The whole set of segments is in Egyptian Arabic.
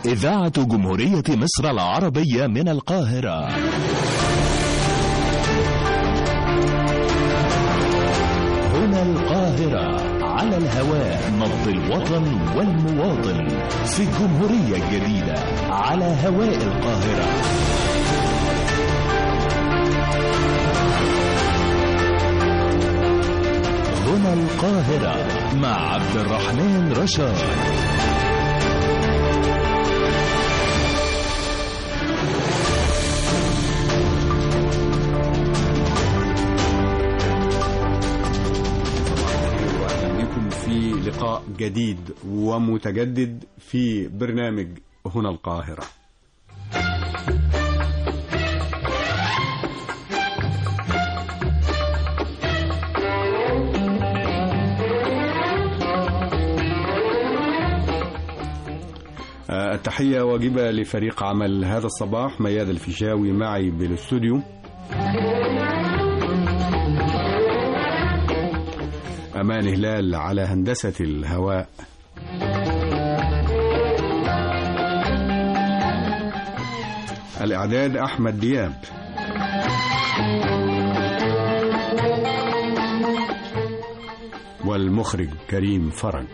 إذاعة جمهورية مصر العربية من القاهرة هنا القاهرة على الهواء نبض الوطن والمواطن في الجمهورية الجديدة على هواء القاهرة هنا القاهرة مع عبد الرحمن رشاد واهلا بكم في لقاء جديد ومتجدد في برنامج هنا القاهره آه، التحية واجبة لفريق عمل هذا الصباح مياد الفيشاوي معي بالاستوديو أمان هلال على هندسة الهواء الإعداد أحمد دياب والمخرج كريم فرج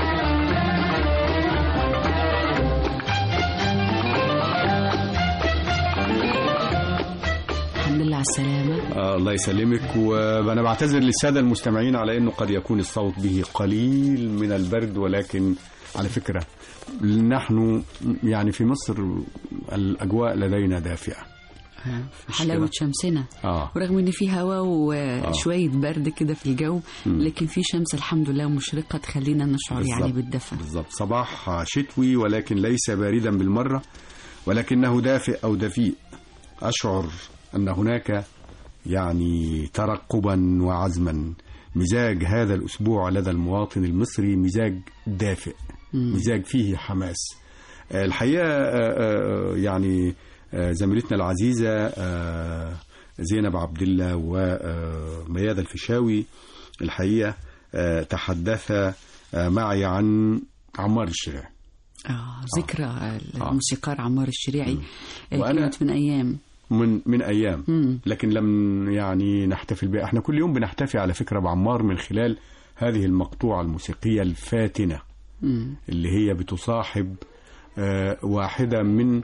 الحمد لله على السلامة آه الله يسلمك وانا بعتذر للساده المستمعين على انه قد يكون الصوت به قليل من البرد ولكن على فكره نحن يعني في مصر الاجواء لدينا دافئه حلاوة شمسنا اه ورغم ان في هواء وشوية برد كده في الجو لكن في شمس الحمد لله مشرقة تخلينا نشعر يعني بالظبط. بالدفء بالضبط صباح شتوي ولكن ليس باردا بالمره ولكنه دافئ او دفيء اشعر ان هناك يعني ترقبا وعزما مزاج هذا الاسبوع لدى المواطن المصري مزاج دافئ مزاج فيه حماس آه، الحقيقه آه، آه، يعني آه، زميلتنا العزيزه آه، زينب عبد الله وميادة الفيشاوي الحقيقه آه، تحدثا آه، معي عن عمار الشريعي اه ذكرى الموسيقار عمار الشريعي آه، وأنا- كانت من ايام من من ايام مم. لكن لم يعني نحتفل بها احنا كل يوم بنحتفي على فكره بعمار من خلال هذه المقطوعه الموسيقيه الفاتنه مم. اللي هي بتصاحب آه، واحده من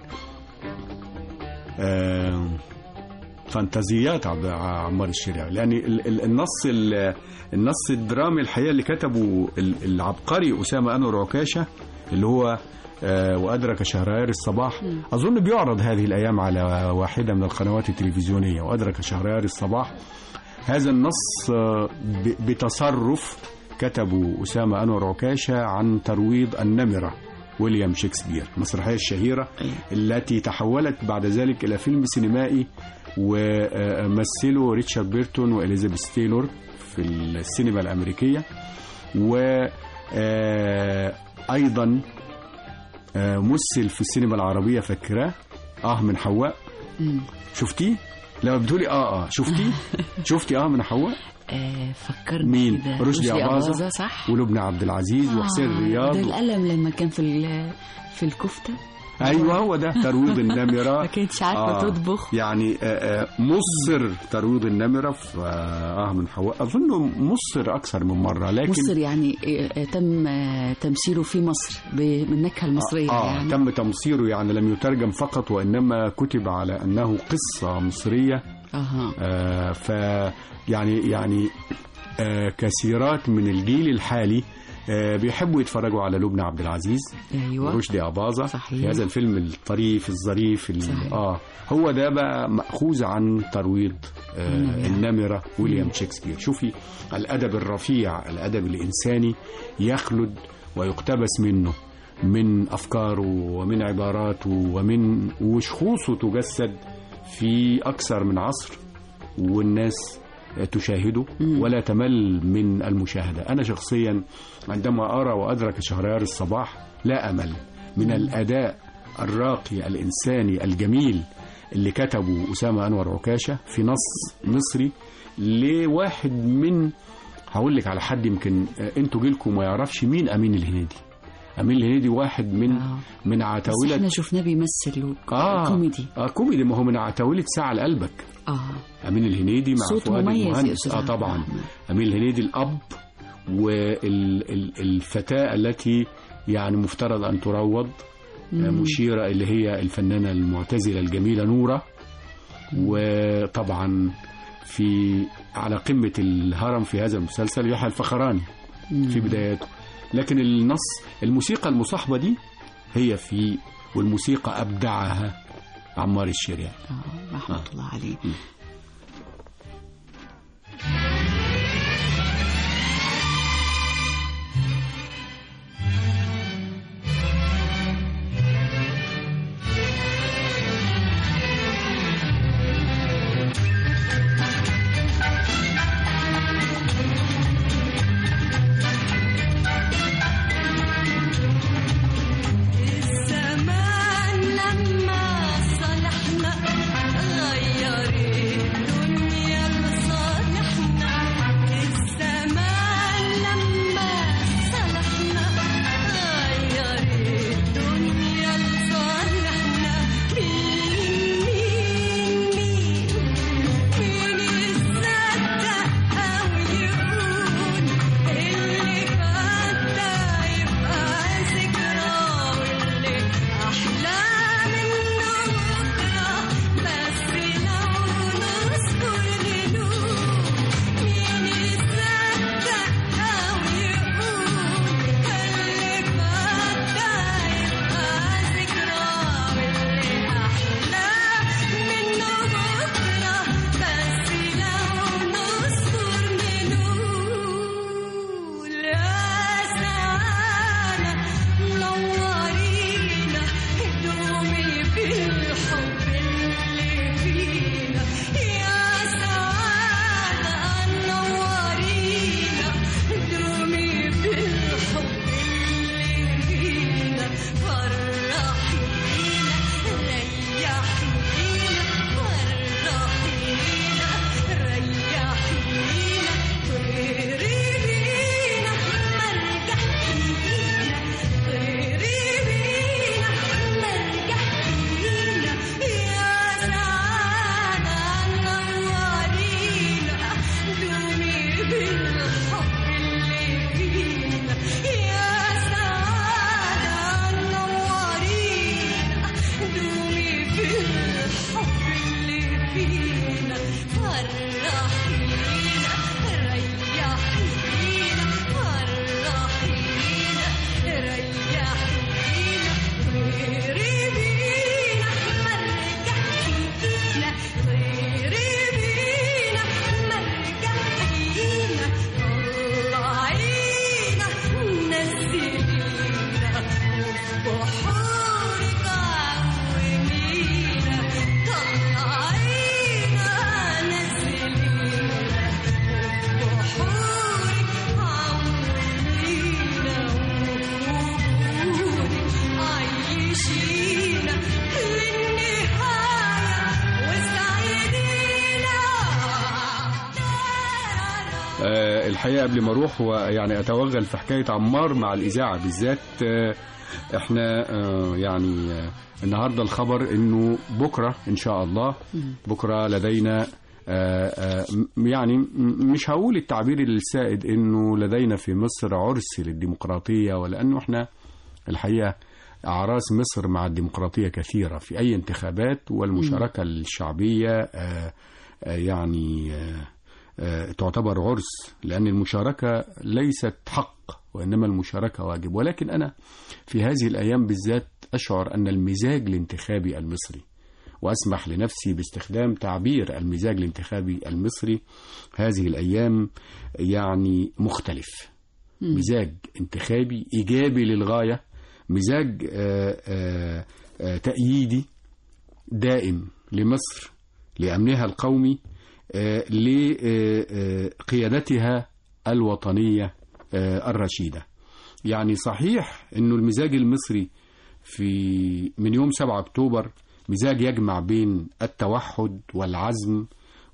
آه، فانتازيات عبد- عمار الشريعي لان ال- ال- النص ال- النص الدرامي الحقيقه اللي كتبه ال- العبقري اسامه انور عكاشه اللي هو آه، وادرك شهريار الصباح اظن بيعرض هذه الايام على واحده من القنوات التلفزيونيه وادرك شهريار الصباح هذا النص آه، ب- بتصرف كتبه أسامة أنور عكاشة عن ترويض النمرة ويليام شكسبير المسرحية الشهيرة التي تحولت بعد ذلك إلى فيلم سينمائي ومثله ريتشارد بيرتون وإليزابيث تايلور في السينما الأمريكية وأيضا مثل في السينما العربية فاكراه آه من حواء مم. شفتيه؟ لما بتقولي اه اه شفتي؟ شفتي اه من حواء؟ آه فكرني مين؟ كده. رشدي أباظة صح ولبنى عبد العزيز وحسين آه، رياض ده القلم لما كان في ال- في الكفتة ايوه هو ده ترويض النمره ما كانتش عارفة تطبخ. يعني آه، آه، مصر ترويض النمره في اه آه، من حواء اظن مصر اكثر من مره لكن مصر يعني آه، آه، تم آه، تمثيله في مصر ب- بالنكهة المصرية آه يعني تم تمصيره يعني لم يترجم فقط وانما كتب على انه قصه مصريه اها آه ف يعني يعني آه كثيرات من الجيل الحالي آه بيحبوا يتفرجوا على لبنى عبد العزيز ايوه رشدي أباظة صحيح. في هذا الفيلم الطريف الظريف ال- صحيح. اه هو ده بقى مأخوذ عن ترويض آه النمرة. النمرة ويليام شكسبير شوفي الأدب الرفيع الأدب الإنساني يخلد ويقتبس منه من أفكاره ومن عباراته ومن وشخوصه تجسد في أكثر من عصر والناس تشاهده ولا تمل من المشاهدة أنا شخصيا عندما أرى وأدرك شهريار الصباح لا أمل من الأداء الراقي الإنساني الجميل اللي كتبه أسامة أنور عكاشة في نص مصري لواحد من هقول لك على حد يمكن آه، انتوا جيلكم ما يعرفش مين أمين الهنيدي امين الهنيدي واحد من آه. من بس عتاوله احنا شفناه بيمثل اه كوميدي اه كوميدي ما هو من عتاوله ساعه لقلبك اه امين الهنيدي مع صوت فؤاد مميز يا المهندس أستاذ اه عبد طبعا الرحمن. امين الهنيدي الاب والفتاه التي يعني مفترض ان تروض آه، مشيره اللي هي الفنانه المعتزله الجميله نوره وطبعا في على قمه الهرم في هذا المسلسل يحيى الفخراني في بداياته لكن النص الموسيقى المصاحبه دي هي في والموسيقى ابدعها عمار الشريعي اه رحمه آه. الله عليه الزمان لما صلحنا غير الدنيا لصالحنا الزمان لما صلحنا غير الدنيا لصالحنا مين مين مين مين يصدق أو يقول اللي فات ده يبقى ذكرى واللي أحلى منه بكرة بس لو نصبر نلوم مين يصدق أو يقول اللي فات ده يبقى ذكرى واللي أحلى منه بكرة بس لو نصبر نقول يا سعادة نورينا دومي بالحب اللي فينا يا سعادة نورينا دومي بالحب اللي فينا فرحينا ريحينا فرحينا ريحينا طيري بينا مرجعينا طيري بينا مرجعينا يا سعادة نورينا دومي بالحب اللي فينا يا سعادة نورينا دومي بالحب اللي فينا فرحينا ريحينا فرحينا ريحينا طيري بينا مرجعينا طيري بينا مرجعينا طلعينا نزلينا بحورك عومينا طلعينا نزلينا بحورك عومينا وبورك عيشينا للنهاية وسعيدينا آه، الحقيقه قبل ما اروح ويعني اتوغل في حكايه عمار مع الاذاعه بالذات آه، احنا آه، يعني آه، النهارده الخبر انه بكره ان شاء الله بكره لدينا آه، آه، م- يعني م- مش هقول التعبير السائد انه لدينا في مصر عرس للديمقراطيه ولانه احنا الحقيقه اعراس مصر مع الديمقراطيه كثيره في اي انتخابات والمشاركه الشعبيه آه، آه، يعني آه، آه، تعتبر عرس لأن المشاركة ليست حق وإنما المشاركة واجب ولكن أنا في هذه الأيام بالذات أشعر أن المزاج الانتخابي المصري وأسمح لنفسي باستخدام تعبير المزاج الانتخابي المصري هذه الأيام يعني مختلف مزاج انتخابي إيجابي للغاية مزاج آه، آه، آه، تأييدي دائم لمصر لأمنها القومي آه، لقيادتها الوطنية آه، الرشيدة يعني صحيح أنه المزاج المصري في من يوم 7 أكتوبر مزاج يجمع بين التوحد والعزم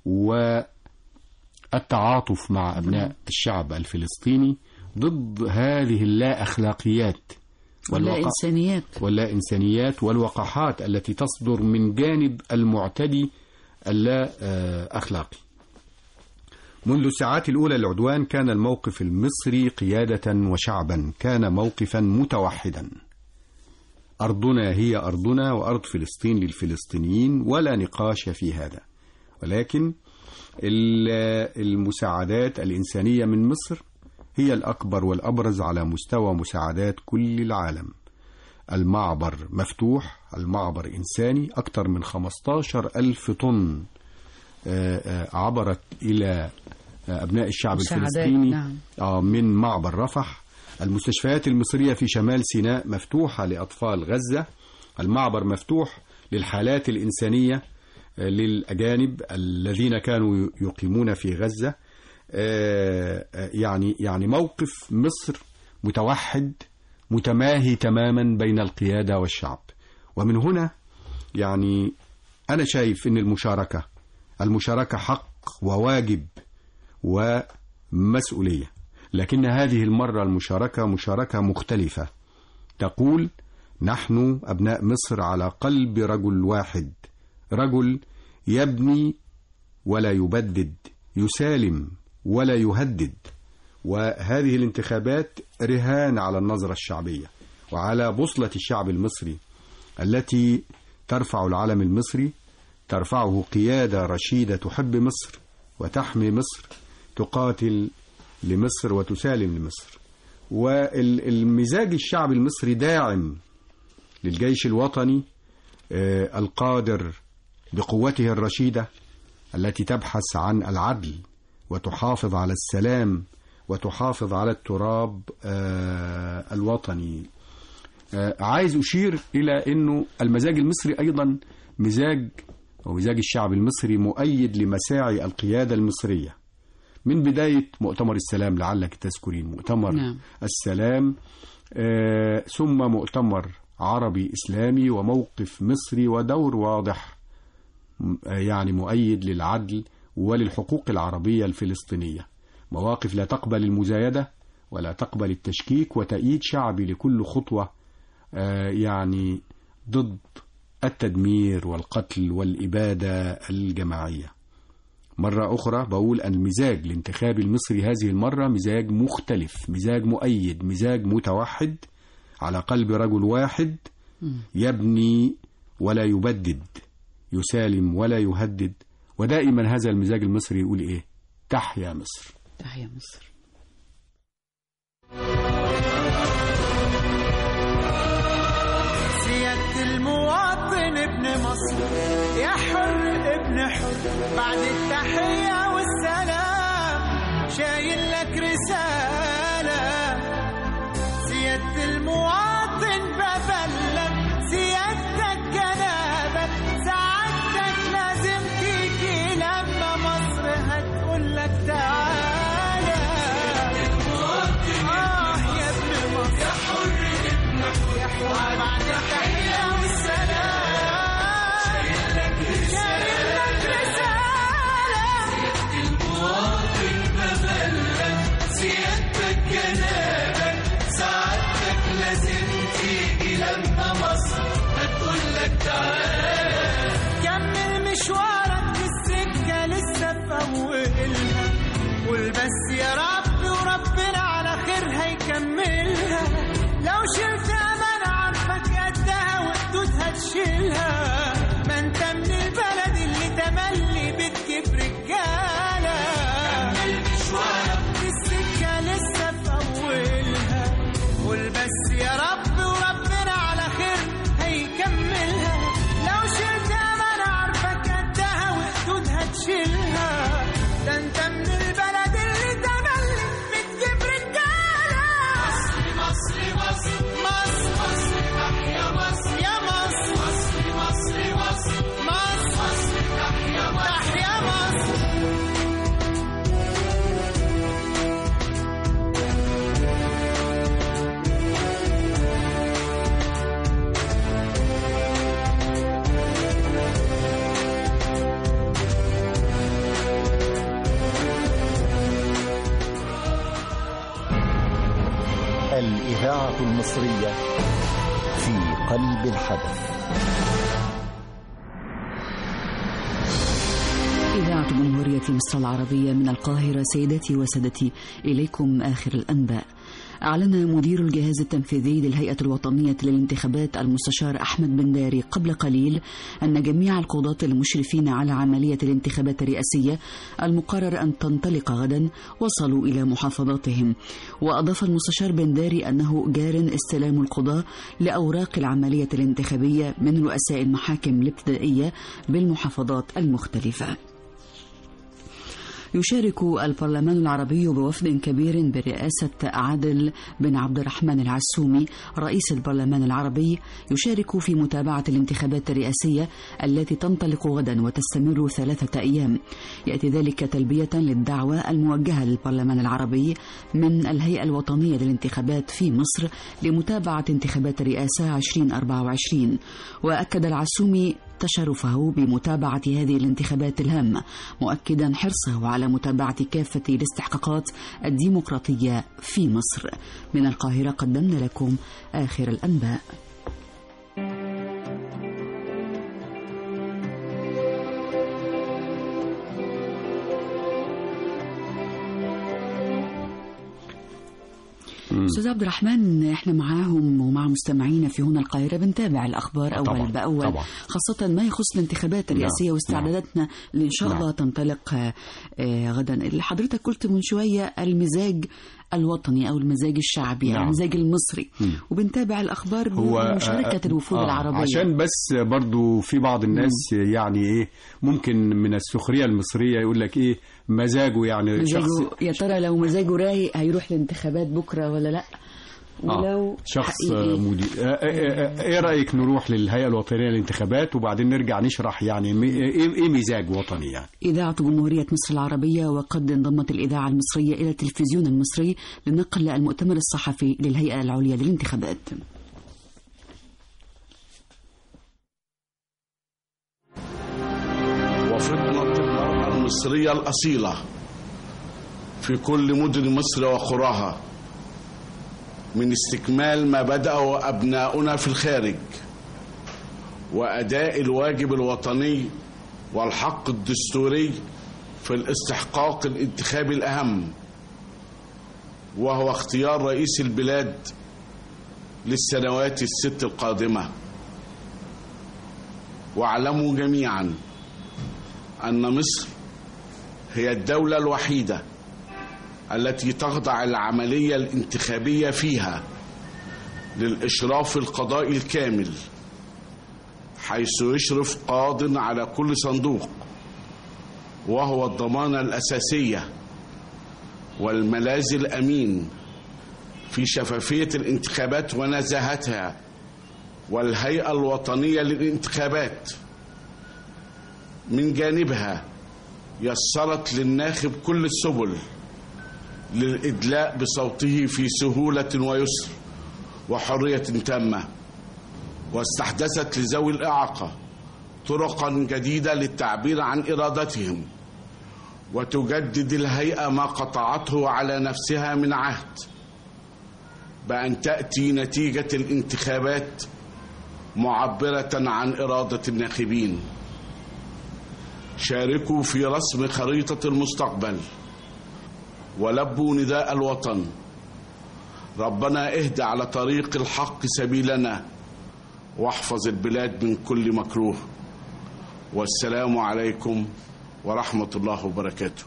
والتعاطف مع أبناء الشعب الفلسطيني ضد هذه اللا أخلاقيات ولا والوقا- إنسانيات ولا إنسانيات والوقاحات التي تصدر من جانب المعتدي اللا آه، أخلاقي منذ الساعات الأولى للعدوان كان الموقف المصري قيادة وشعبا كان موقفا متوحدا أرضنا هي أرضنا وأرض فلسطين للفلسطينيين ولا نقاش في هذا ولكن ال- المساعدات الإنسانية من مصر هي الأكبر والأبرز على مستوى مساعدات كل العالم المعبر مفتوح المعبر إنساني أكثر من 15 ألف طن آه، آه، عبرت إلى آه، أبناء الشعب مساعدات، الفلسطيني نعم. آه، من معبر رفح المستشفيات المصرية في شمال سيناء مفتوحة لأطفال غزة المعبر مفتوح للحالات الإنسانية آه، للأجانب الذين كانوا يقيمون في غزة آه، آه، يعني يعني موقف مصر متوحد متماهي تماما بين القيادة والشعب ومن هنا يعني أنا شايف أن المشاركة المشاركة حق وواجب ومسؤولية لكن هذه المرة المشاركة مشاركة مختلفة تقول نحن أبناء مصر على قلب رجل واحد رجل يبني ولا يبدد يسالم ولا يهدد وهذه الانتخابات رهان على النظرة الشعبية وعلى بوصلة الشعب المصري التي ترفع العلم المصري ترفعه قيادة رشيدة تحب مصر وتحمي مصر تقاتل لمصر وتسالم لمصر والمزاج الشعب المصري داعم للجيش الوطني آه، القادر بقوته الرشيدة التي تبحث عن العدل وتحافظ على السلام وتحافظ على التراب آه، الوطني آه، عايز أشير إلى أنه المزاج المصري أيضا مزاج أو مزاج الشعب المصري مؤيد لمساعي القيادة المصرية من بداية مؤتمر السلام لعلك تذكرين مؤتمر نعم. السلام آه، ثم مؤتمر عربي إسلامي وموقف مصري ودور واضح م- آه، يعني مؤيد للعدل وللحقوق العربية الفلسطينية مواقف لا تقبل المزايدة ولا تقبل التشكيك وتأييد شعبي لكل خطوة آه، يعني ضد التدمير والقتل والإبادة الجماعية مرة أخرى بقول أن المزاج الانتخابي المصري هذه المرة مزاج مختلف مزاج مؤيد مزاج متوحد على قلب رجل واحد يبني ولا يبدد يسالم ولا يهدد ودائما هذا المزاج المصري يقول إيه تحيا مصر تحيا مصر سيادة المواطن ابن مصر يا حر ابن حر بعد التحية والسلام شايل لك رسالة سيادة المواطن ببلغ سيادتك جنابك سعادتك لازم تيجي لما مصر هتقول لك تعالى آه يا ابن مصر يا حر ابنك يا حر بعد التحية والسلام شايل لك رسالة الإذاعة المصرية في قلب الحدث إذاعة جمهورية مصر العربية من القاهرة سيداتي وسادتي إليكم آخر الأنباء أعلن مدير الجهاز التنفيذي للهيئة الوطنية للانتخابات المستشار أحمد بن داري قبل قليل أن جميع القضاة المشرفين على عملية الانتخابات الرئاسية المقرر أن تنطلق غدا وصلوا إلى محافظاتهم وأضاف المستشار بن داري أنه جار استلام القضاة لأوراق العملية الانتخابية من رؤساء المحاكم الابتدائية بالمحافظات المختلفة يشارك البرلمان العربي بوفد كبير برئاسة عادل بن عبد الرحمن العسومي رئيس البرلمان العربي يشارك في متابعة الانتخابات الرئاسية التي تنطلق غدا وتستمر ثلاثة أيام يأتي ذلك تلبية للدعوة الموجهة للبرلمان العربي من الهيئة الوطنية للانتخابات في مصر لمتابعة انتخابات الرئاسة 2024 وأكد العسومي تشرفه بمتابعة هذه الانتخابات الهامة مؤكدا حرصه على متابعة كافة الاستحقاقات الديمقراطية في مصر من القاهرة قدمنا لكم آخر الأنباء استاذ عبد الرحمن احنا معاهم ومع مستمعينا في هنا القاهره بنتابع الاخبار اول طبعاً، باول طبعاً. خاصه ما يخص الانتخابات الرئاسيه نعم، واستعداداتنا اللي ان شاء نعم. الله تنطلق آه، آه، غدا اللي حضرتك قلت من شويه المزاج الوطني او المزاج الشعبي او نعم. المزاج المصري مم. وبنتابع الاخبار هو بمشاركه الوفود آه، العربيه عشان بس برضو في بعض الناس يعني ايه ممكن من السخريه المصريه يقول لك ايه مزاجه يعني شخص مزاجه يا ترى لو مزاجه رايق هيروح الانتخابات بكره ولا لا ولو آه شخص حقيقي. مدير آه، آه، آه، ايه رايك نروح للهيئه الوطنيه للانتخابات وبعدين نرجع نشرح يعني مي- ايه إيه مزاج وطني يعني إذاعة جمهورية مصر العربية وقد انضمت الإذاعة المصرية إلى التلفزيون المصري لنقل المؤتمر الصحفي للهيئة العليا للانتخابات وفطنة المرأة المصرية الأصيلة في كل مدن مصر وقراها من استكمال ما بدأه أبناؤنا في الخارج وأداء الواجب الوطني والحق الدستوري في الاستحقاق الانتخابي الأهم وهو اختيار رئيس البلاد للسنوات الست القادمة واعلموا جميعاً أن مصر هي الدولة الوحيدة التي تخضع العملية الانتخابية فيها للإشراف القضائي الكامل حيث يشرف قاض على كل صندوق وهو الضمانة الأساسية والملاذ الأمين في شفافية الانتخابات ونزاهتها والهيئة الوطنية للانتخابات من جانبها يسرت للناخب كل السبل للإدلاء بصوته في سهولة ويسر وحرية تامة واستحدثت لذوي الإعاقة طرقا جديدة للتعبير عن إرادتهم وتجدد الهيئة ما قطعته على نفسها من عهد بأن تأتي نتيجة الانتخابات معبرة عن إرادة الناخبين شاركوا في رسم خريطة المستقبل ولبوا نداء الوطن ربنا اهد على طريق الحق سبيلنا واحفظ البلاد من كل مكروه والسلام عليكم ورحمة الله وبركاته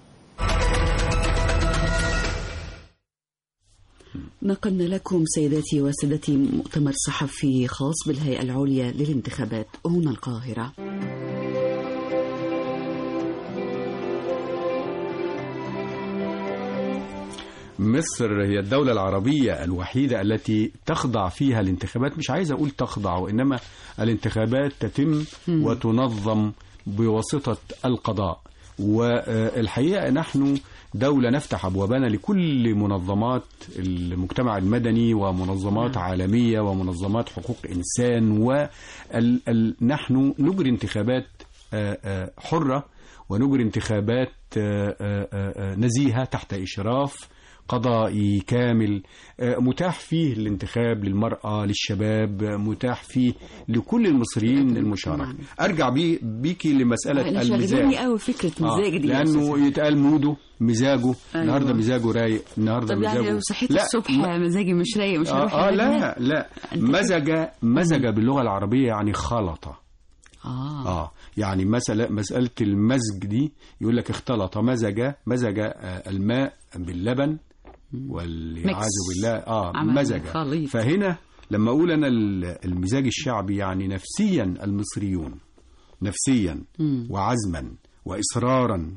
نقلنا لكم سيداتي وسادتي مؤتمر صحفي خاص بالهيئة العليا للانتخابات هنا القاهرة مصر هي الدولة العربية الوحيدة التي تخضع فيها الانتخابات مش عايز أقول تخضع وإنما الانتخابات تتم وتنظم بواسطة القضاء والحقيقة نحن دولة نفتح أبوابنا لكل منظمات المجتمع المدني ومنظمات عالمية ومنظمات حقوق إنسان ونحن نجري انتخابات آه، آه، حرة ونجري انتخابات آه، آه، آه، نزيهة تحت إشراف قضائي كامل آه، متاح فيه الانتخاب للمرأة للشباب آه، متاح فيه لكل المصريين المشاركة أرجع بي بيكي لمسألة اللي المزاج شغلاني قوي فكره آه، مزاج دي يا أستاذ لأنه يتقال موده مزاجه أيوة. النهارده مزاجه رايق النهارده طب يعني مزاجه لو صحيت لا، الصبح ما- مزاجي مش رايق مش هروح اه, آه البرنامج. لا لا أنت مزج مزج باللغه العربيه يعني خلط اه اه يعني مسألة مسألة المزج دي يقول لك اختلط مزج مزج آه، الماء باللبن والعياذ ميكس. بالله اه عمل مزج خليط. فهنا لما اقول انا ال- المزاج الشعبي يعني نفسيا المصريون نفسيا مم. وعزما واصرارا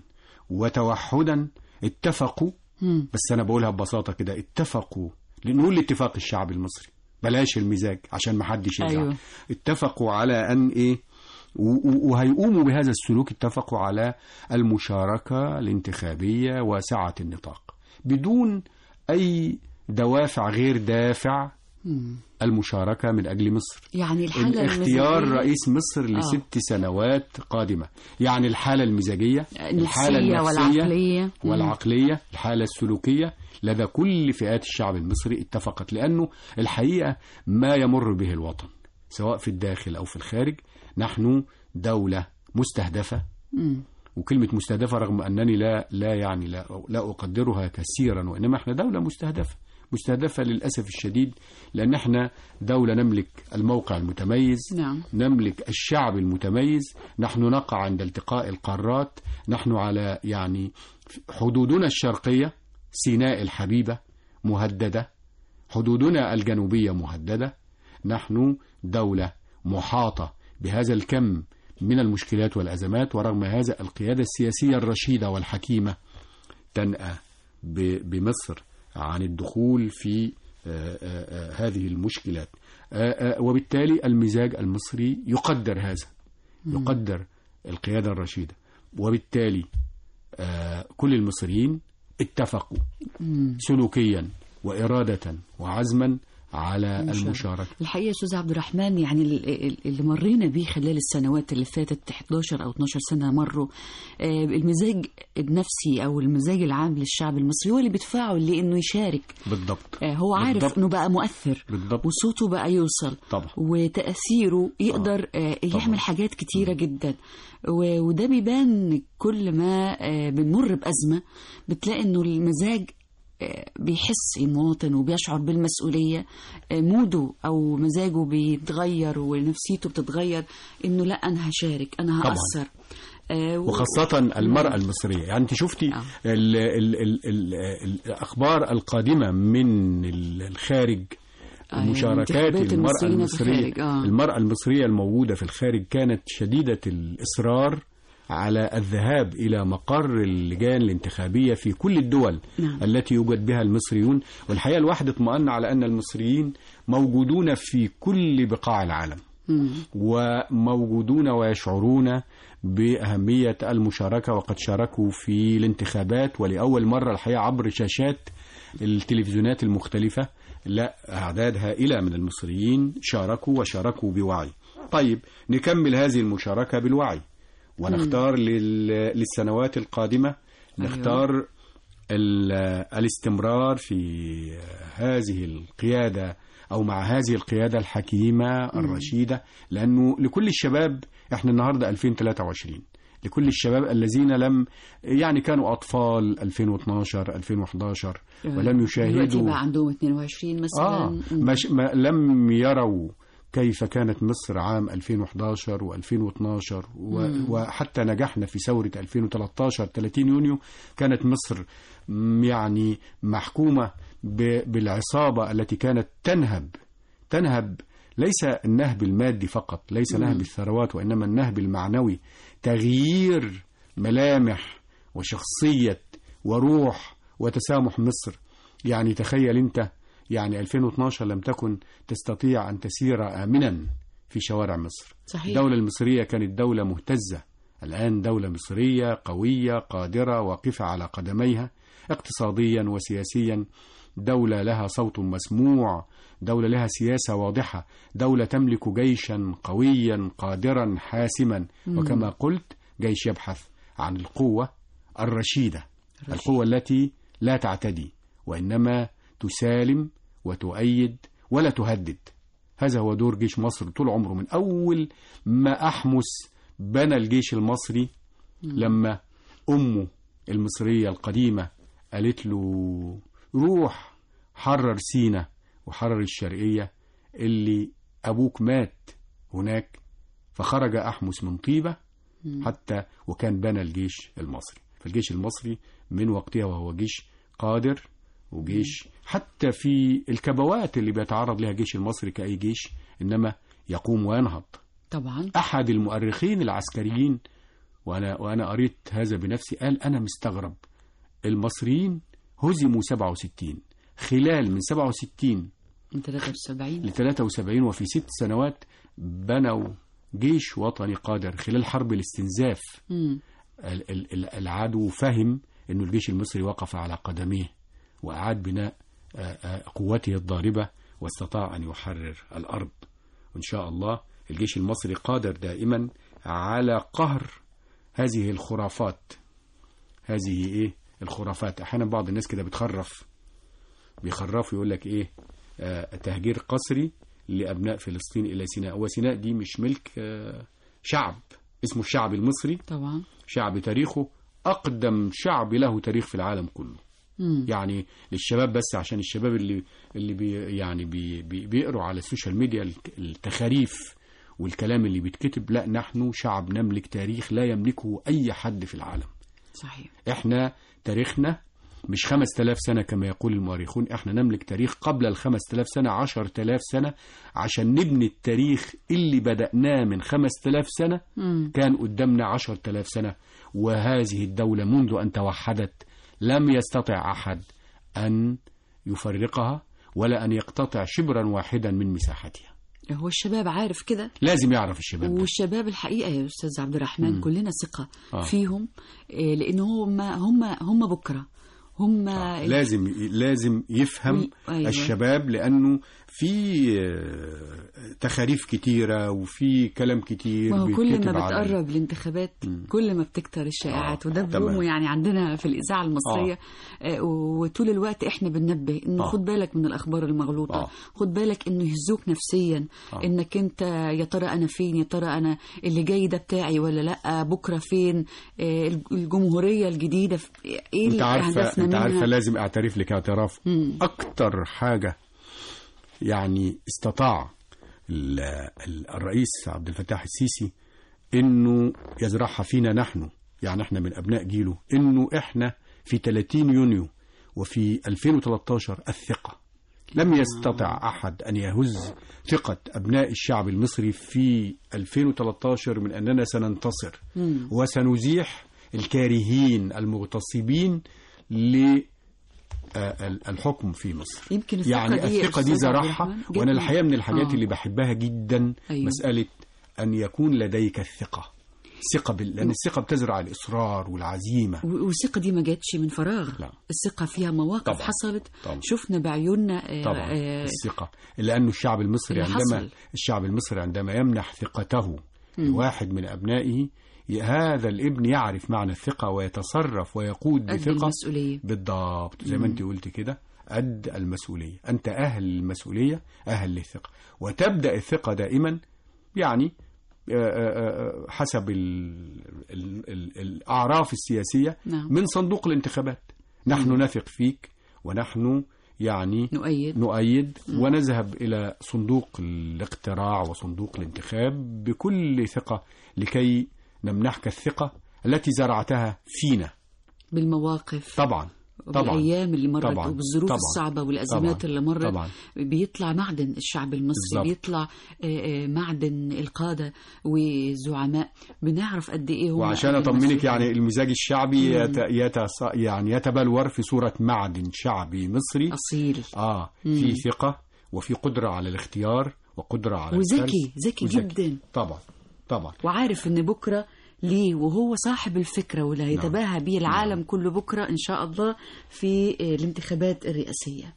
وتوحدا اتفقوا مم. بس انا بقولها ببساطه كده اتفقوا نقول الاتفاق الشعبي المصري بلاش المزاج عشان ما حدش يزعل أيوة. اتفقوا على ان ايه و- و- وهيقوموا بهذا السلوك اتفقوا على المشاركه الانتخابيه واسعه النطاق بدون اي دوافع غير دافع مم. المشاركه من اجل مصر يعني الحاله اختيار المزاجية- رئيس مصر لست سنوات قادمة يعني الحالة المزاجية الحالة النفسيه النفسية والعقليه مم. والعقلية الحالة السلوكية لدى كل فئات الشعب المصري اتفقت لأنه الحقيقة ما يمر به الوطن سواء في الداخل أو في الخارج نحن دولة مستهدفة مم. وكلمة مستهدفة رغم أنني لا لا يعني لا, لا أقدرها كثيرا وإنما احنا دولة مستهدفة مستهدفة للأسف الشديد لأن احنا دولة نملك الموقع المتميز نعم نملك الشعب المتميز نحن نقع عند التقاء القارات نحن على يعني حدودنا الشرقية سيناء الحبيبة مهددة حدودنا الجنوبية مهددة نحن دولة محاطة بهذا الكم من المشكلات والأزمات ورغم هذا القيادة السياسية الرشيدة والحكيمة تنأى ب- بمصر عن الدخول في آه، آه، آه، هذه المشكلات آه، آه، وبالتالي المزاج المصري يقدر هذا يقدر القيادة الرشيدة وبالتالي آه، كل المصريين اتفقوا سلوكيا وإرادة وعزما على المشاركة. المشاركة الحقيقه يا استاذ عبد الرحمن يعني ال- ال- اللي مرينا بيه خلال السنوات اللي فاتت 11 او 12 سنه مروا آه، المزاج النفسي او المزاج العام للشعب المصري هو اللي بيدفعه لانه يشارك بالضبط آه، هو عارف بالضبط. انه بقى مؤثر بالضبط وصوته بقى يوصل طبعا وتأثيره يقدر آه. يعمل حاجات كتيرة جدا و- وده بيبان كل ما آه، بنمر بأزمة بتلاقي انه المزاج آه، بيحس المواطن وبيشعر بالمسؤولية آه، موده أو مزاجه بيتغير ونفسيته بتتغير إنه لا أنا هشارك أنا طبعاً. هأثر آه، و- وخاصة المرأة المصرية يعني انت شفتي آه. ال ال ال ال الأخبار القادمة من ال- الخارج أيوة، مشاركات انتخابات المرأة المصريين في المصرية الخارج، آه. المرأة المصرية الموجودة في الخارج كانت شديدة الإصرار على الذهاب إلى مقر اللجان الانتخابية في كل الدول نعم. التي يوجد بها المصريون والحقيقة الواحد اطمأن على أن المصريين موجودون في كل بقاع العالم مم. وموجودون ويشعرون بأهمية المشاركة وقد شاركوا في الانتخابات ولأول مرة الحقيقة عبر شاشات التلفزيونات المختلفة لا أعداد هائلة من المصريين شاركوا وشاركوا بوعي طيب نكمل هذه المشاركة بالوعي ونختار لل- للسنوات القادمة نختار ال- الاستمرار في هذه القيادة أو مع هذه القيادة الحكيمة الرشيدة لأنه لكل الشباب إحنا النهاردة 2023 لكل الشباب الذين لم يعني كانوا أطفال 2012 2011 ولم دلوقتي يشاهدوا بقى عندهم 22 مثلا آه مم. مش ما لم يروا كيف كانت مصر عام 2011 و2012 و وحتى نجحنا في ثورة 2013 30 يونيو كانت مصر م- يعني محكومة ب- بالعصابة التي كانت تنهب تنهب ليس النهب المادي فقط ليس نهب الثروات وإنما النهب المعنوي تغيير ملامح وشخصية وروح وتسامح مصر يعني تخيل انت يعني 2012 لم تكن تستطيع أن تسير آمنا في شوارع مصر صحيح الدولة المصرية كانت دولة مهتزة الآن دولة مصرية قوية قادرة واقفة على قدميها اقتصاديا وسياسيا دولة لها صوت مسموع دولة لها سياسة واضحة دولة تملك جيشا قويا قادرا حاسما وكما قلت جيش يبحث عن القوة الرشيدة القوة التي لا تعتدي وإنما تسالم وتؤيد ولا تهدد هذا هو دور جيش مصر طول عمره من أول ما أحمس بنى الجيش المصري لما أمه المصرية القديمة قالت له روح حرر سينا وحرر الشرقية اللي أبوك مات هناك فخرج أحمس من طيبة حتى وكان بنى الجيش المصري فالجيش المصري من وقتها وهو جيش قادر وجيش حتى في الكبوات اللي بيتعرض لها الجيش المصري كأي جيش إنما يقوم وينهض طبعا أحد المؤرخين العسكريين وأنا وأنا قريت هذا بنفسي قال أنا مستغرب المصريين هزموا 67 خلال من 67 من 73 ل 73 وفي ست سنوات بنوا جيش وطني قادر خلال حرب الاستنزاف مم. ال- ال- ال- العدو فهم أن الجيش المصري وقف على قدميه وأعاد بناء آه، آه، قوته الضاربة واستطاع أن يحرر الأرض وإن شاء الله الجيش المصري قادر دائما على قهر هذه الخرافات هذه إيه الخرافات أحيانا بعض الناس كده بتخرف بيخرفوا يقول لك إيه آه، تهجير قسري لأبناء فلسطين إلى سيناء وسيناء دي مش ملك آه، شعب اسمه الشعب المصري طبعا شعب تاريخه أقدم شعب له تاريخ في العالم كله مم. يعني للشباب بس عشان الشباب اللي اللي بي يعني بي بي بيقروا على السوشيال ميديا الك- التخاريف والكلام اللي بيتكتب لا نحن شعب نملك تاريخ لا يملكه أي حد في العالم صحيح احنا تاريخنا مش خمس تلاف سنة كما يقول المؤرخون احنا نملك تاريخ قبل الخمس تلاف سنة عشر تلاف سنة عشان نبني التاريخ اللي بدأناه من خمس تلاف سنة مم. كان قدامنا عشر تلاف سنة وهذه الدولة منذ أن توحدت لم يستطع أحد أن يفرقها ولا أن يقتطع شبرا واحدا من مساحتها هو الشباب عارف كده لازم يعرف الشباب ده. والشباب الحقيقه يا استاذ عبد الرحمن مم. كلنا ثقه آه. فيهم آه، لان هم هم هم بكره هم لازم لازم يفهم وي- أيوة. الشباب لانه في آه، تخاريف كتيره وفي كلام كتير ما هو كل بيتكتب ما على- بتقرب الانتخابات كل ما بتكتر الشائعات وده برومو تمام. يعني عندنا في الاذاعه المصريه آه. وطول الوقت احنا بننبه انه آه. خد بالك من الاخبار المغلوطه آه. خد بالك انه يهزوك نفسيا آه. انك انت يا ترى انا فين يا ترى انا اللي جاي ده بتاعي ولا لا بكره فين آه، الجمهوريه الجديده في- ايه انت اللي عارفه هدفنا انت عارفه منها لازم اعترف لك اعتراف مم. اكتر حاجه يعني استطاع ال- ال- الرئيس عبد الفتاح السيسي انه يزرعها فينا نحن يعني احنا من ابناء جيله انه احنا في 30 يونيو وفي 2013 الثقه لم يستطع احد ان يهز ثقه ابناء الشعب المصري في 2013 من اننا سننتصر مم. وسنزيح الكارهين المغتصبين للحكم في مصر يمكن الثقة يعني دي يا الثقة دي أستاذ عبد زرعها الرحمن وأنا جت- الحقيقة من الحاجات آه. اللي بحبها جدا أيوة. مسألة أن يكون لديك الثقة ثقة بال... لأن الثقة بتزرع الإصرار والعزيمة و- والثقة دي ما جاتش من فراغ لا. الثقة فيها مواقف طبعاً. حصلت طبعاً. شفنا بعيوننا آه، طبعا آه، الثقة لأنه الشعب المصري اللي عندما حصل. الشعب المصري عندما يمنح ثقته لواحد من أبنائه ي- هذا الابن يعرف معنى الثقة ويتصرف ويقود قد بثقة المسؤولية بالضبط زي ما انت قلت كده قد المسؤولية أنت أهل المسؤولية أهل للثقة وتبدأ الثقة دائما يعني آه، آه، آه، حسب ال ال ال الأعراف السياسية نعم. من صندوق الانتخابات نحن نثق فيك ونحن يعني نؤيد نؤيد ونذهب إلى صندوق الاقتراع وصندوق الانتخاب بكل ثقة لكي نمنحك الثقة التي زرعتها فينا بالمواقف طبعا طبعا بالأيام اللي مرت طبعا. وبالظروف طبعا. الصعبة والأزمات طبعا. اللي مرت طبعا. بيطلع معدن الشعب المصري بالظبط. بيطلع آه، آه، معدن القادة والزعماء بنعرف قد إيه هم وعشان قد اطمنك المسؤولين. يعني المزاج الشعبي يت... يتص... يعني يتبلور في صورة معدن شعبي مصري أصيل اه في ثقة وفي قدرة على الاختيار وقدرة على وذكي الفرز. ذكي وذكي. جدا طبعا طبعا وعارف ان بكره ليه وهو صاحب الفكره واللي هيتباهى بيه العالم كله بكره ان شاء الله في آه، الانتخابات الرئاسيه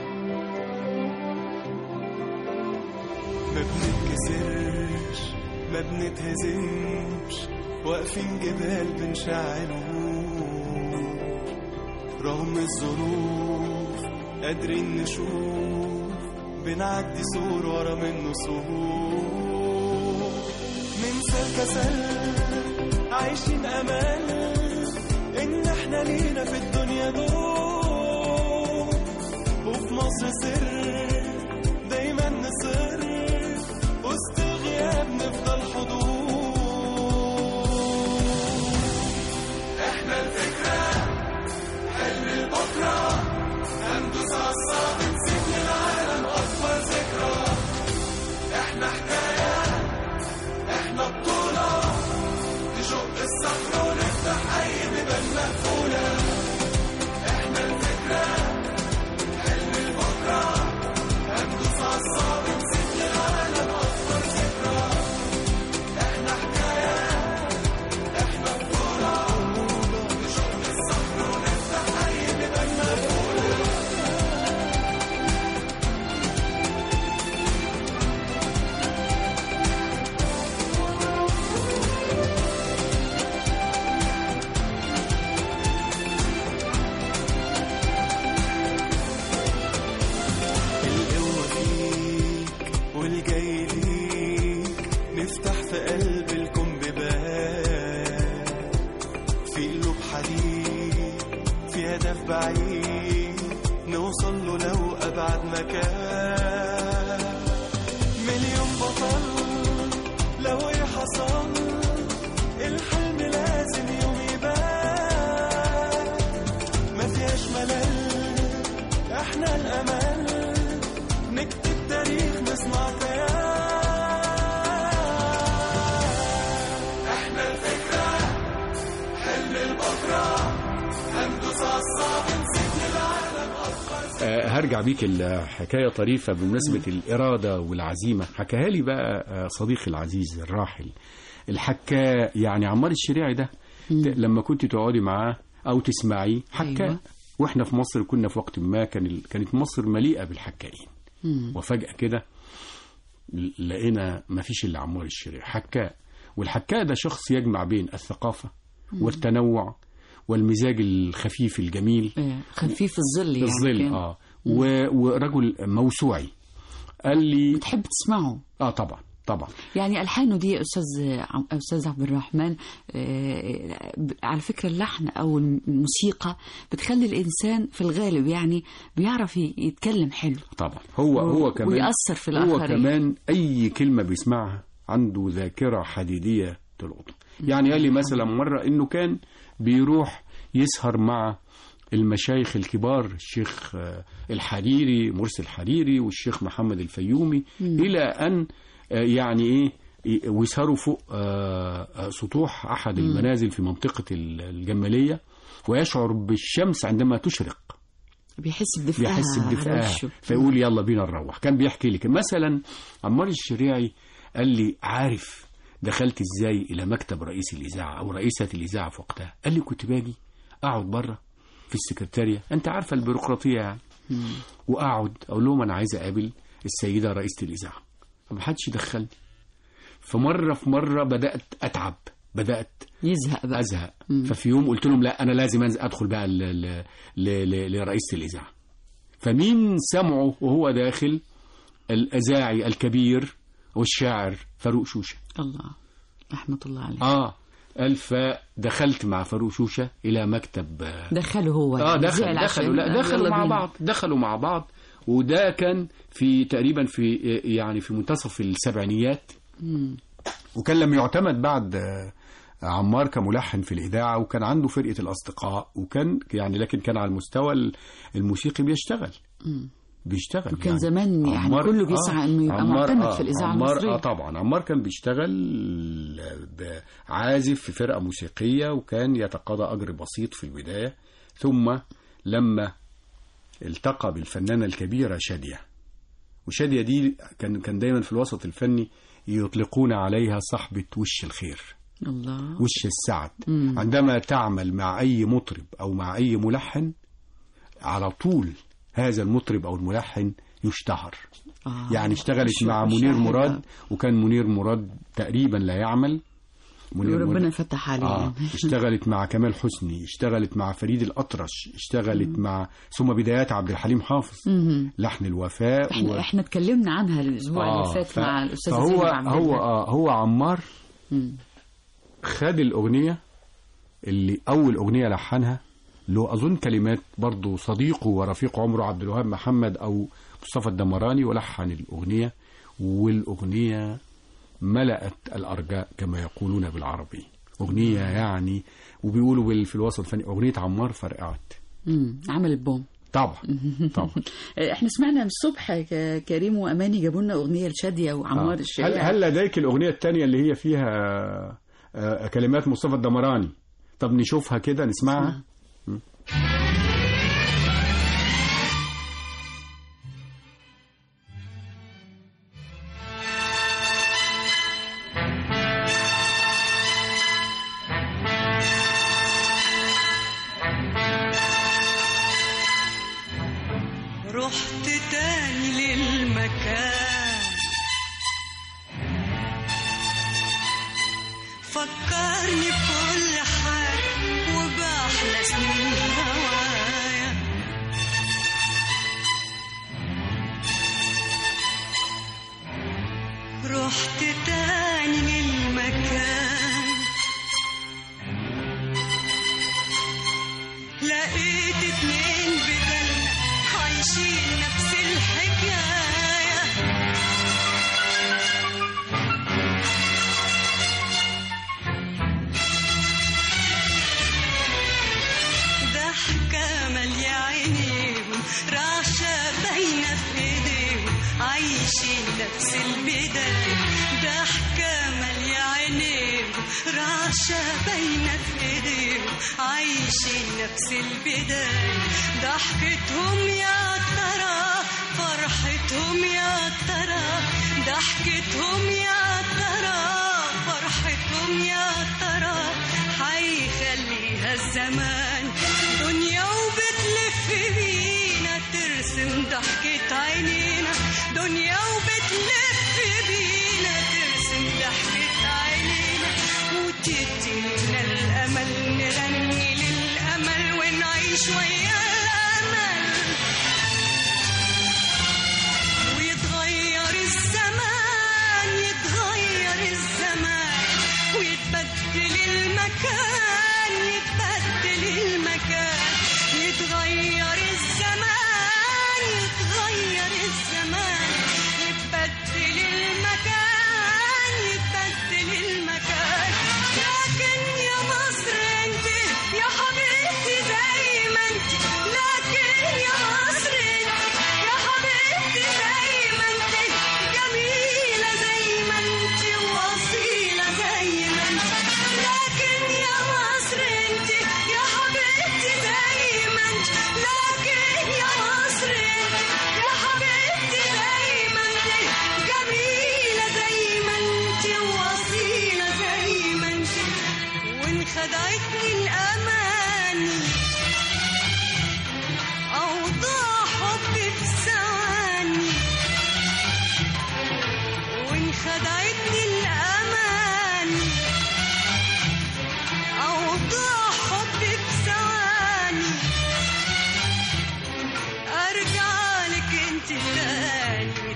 ما بنتكسرش ما بنتهزمش واقفين جبال بنشعلوه رغم الظروف قادرين نشوف بنعدي سور ورا منه سور ننسى الكسل عايشين امل ان احنا لينا في الدنيا دور وفي مصر سر دايما نصر وسط الغياب نفضل حضور احنا الفكرة حلم البكرة هندوس على الصعب نسيب للعالم أكبر ذكرى احنا حكاية احنا بطولة نشق الصخر ونفتح أي بيبان مقفولة احنا الفكرة حلم البكرة هندوس على الصعب نسيب للعالم أكبر ذكرى احنا حكاية احنا بطولة نشق الصخر ونفتح أي بيبان مقفولة القوة فيك والجاي ليك نفتح في قلب الكون بيبان في قلوب حديد في هدف بعيد نوصل له لو أبعد مكان مليون بطل لو ايه حصل الحلم لازم يوم يبان ما فيهاش ملل احنا الامل نكتب تاريخ نصنع كيان احنا الفكرة حلم البكرة هندوس على الصعب نسيب للعالم اصغر آه، هرجع بيك الحكاية طريفة بمناسبة الإرادة والعزيمة حكاها لي بقى آه، صديقي العزيز الراحل الحكاء يعني عمار الشريعي ده ت- لما كنت تقعدي معاه أو تسمعيه حكاء أيوة. واحنا في مصر كنا في وقت ما كان ال- كانت مصر مليئة بالحكائين وفجأة كده ل- لقينا ما فيش إلا عمار الشريعي حكاء والحكاء ده شخص يجمع بين الثقافة والتنوع والمزاج الخفيف الجميل آه، خفيف الظل يعني الظل كان. اه و- ورجل موسوعي قال لي بتحب تسمعه اه طبعا طبعا يعني الحانه دي يا استاذ عم- استاذ عبد الرحمن آه، ب- على فكره اللحن او الموسيقى بتخلي الانسان في الغالب يعني بيعرف ي- يتكلم حلو طبعا هو هو كمان ويأثر في هو الآخرين. كمان اي كلمه بيسمعها عنده ذاكره حديديه تلقطه يعني قال لي مثلا مره انه كان بيروح يسهر مع المشايخ الكبار الشيخ آه، الحريري مرسي الحريري والشيخ محمد الفيومي الى ان آه، يعني ايه ي- ويسهروا فوق آه، آه، سطوح احد المنازل في منطقه ال- الجماليه ويشعر بالشمس عندما تشرق بيحس بدفئها بيحس على بدفئها وشه. فيقول يلا بينا نروح كان بيحكي لي كده. مثلا عمار الشريعي قال لي عارف دخلت ازاي الى مكتب رئيس الاذاعه او رئيسه الاذاعه في وقتها قال لي كنت باجي اقعد بره في السكرتاريه انت عارفه البيروقراطيه يعني واقعد اقول لهم انا عايز اقابل السيده رئيسه الاذاعه فما حدش يدخلني فمره في مره بدات اتعب بدات يزهق بقى ازهق ففي يوم قلت لهم لا انا لازم أنزل ادخل بقى ل- ل- ل- ل- لرئيسه الاذاعه فمين سمعه وهو داخل الاذاعي الكبير والشاعر فاروق شوشه الله رحمه الله عليه اه قال فدخلت مع فاروق شوشه الى مكتب آه، دخلوا هو اه دخل زعل عشان- دخلوا لا يلا دخلوا مع بينا. بعض دخلوا مع بعض وده كان في تقريبا في يعني في منتصف السبعينيات وكان لم يعتمد بعد آه، عمار كملحن في الإذاعة وكان عنده فرقة الأصدقاء وكان يعني لكن كان على المستوى الموسيقي بيشتغل بيشتغل وكان زمان يعني كله بيسعى إنه يبقى معتمد في الإذاعة عمار المصرية. آه طبعا عمار كان بيشتغل عازف في فرقة موسيقية وكان يتقاضى أجر بسيط في البداية ثم لما التقى بالفنانة الكبيرة شادية وشادية دي كان كان دايما في الوسط الفني يطلقون عليها صاحبة وش الخير الله وش السعد عندما تعمل مع أي مطرب أو مع أي ملحن على طول هذا المطرب أو الملحن يشتهر آه. يعني اشتغلت شو- مع شو منير حاجة. مراد وكان منير مراد تقريبا لا يعمل منير وربنا مراد فتح عليه آه اشتغلت مع كمال حسني اشتغلت مع فريد الأطرش اشتغلت مع ثم بدايات عبد الحليم حافظ مهم. لحن الوفاء احنا احنا اتكلمنا عنها الاسبوع اللي فات ف- مع الاستاذ فهو زينب عبد هو الله. آه هو عمار مم. خد الأغنية اللي أول أغنية لحنها له أظن كلمات برضه صديقه ورفيق عمره عبد الوهاب محمد أو مصطفى الدمراني ولحن الأغنية والأغنية ملأت الأرجاء كما يقولون بالعربي أغنية يعني وبيقولوا بال- في الوسط الفني أغنية عمار فرقعت مم. عملت بوم طبعا طبعا احنا سمعنا من الصبح ك- كريم واماني جابوا لنا اغنيه لشاديه وعمار آه. هل, الشريعه هل لديك الأغنية الثانية اللي هي فيها آه، كلمات مصطفى الدمراني طب نشوفها كده نسمعها رحت تاني للمكان فكرني بكل حاجة وبأحلى سنين هوايا رحت تاني للمكان لقيت اتنين بدلنا عايشين نفس الحكاية ضحكة مالية عينيهم رعشة باينة في ايديهم عايشين نفس البداية ضحكة مالية عينيهم رعشة باينة في ايديهم عايشين نفس البداية ضحكتهم يا ترى فرحتهم يا ترى ضحكتهم يا ترى فرحتهم يا ترى حيخليها الزمان دنيا وبتلف بينا ترسم ضحكة عينينا دنيا وبتلف بينا ترسم ضحكة عينينا وتدينا الأمل نغني للأمل ونعيش ويا الأمل ويتغير الزمان يتغير الزمان ويتبدل المكان يتبدل المكان يتغير الزمان يتغير الزمان يتبدل المكان يتبدل المكان لكن يا مصر انت يا حبيبتي زي ما انت لكن يا مصر انت يا حبيبتي زي ما انت جميلة زي ما انت واصيلة زي ما انت لكن يا مصر انت يا حبيبتي زي ما انت لكن يا مصر انت يا حبيبتي زي ما انت جميلة زي ما انت واصيلة زي ما انت وان خدعتني الاماني اوضاع حبي في ثواني وان خدعتني الاماني اوضاع حبي في ثواني ارجع لك انت تاني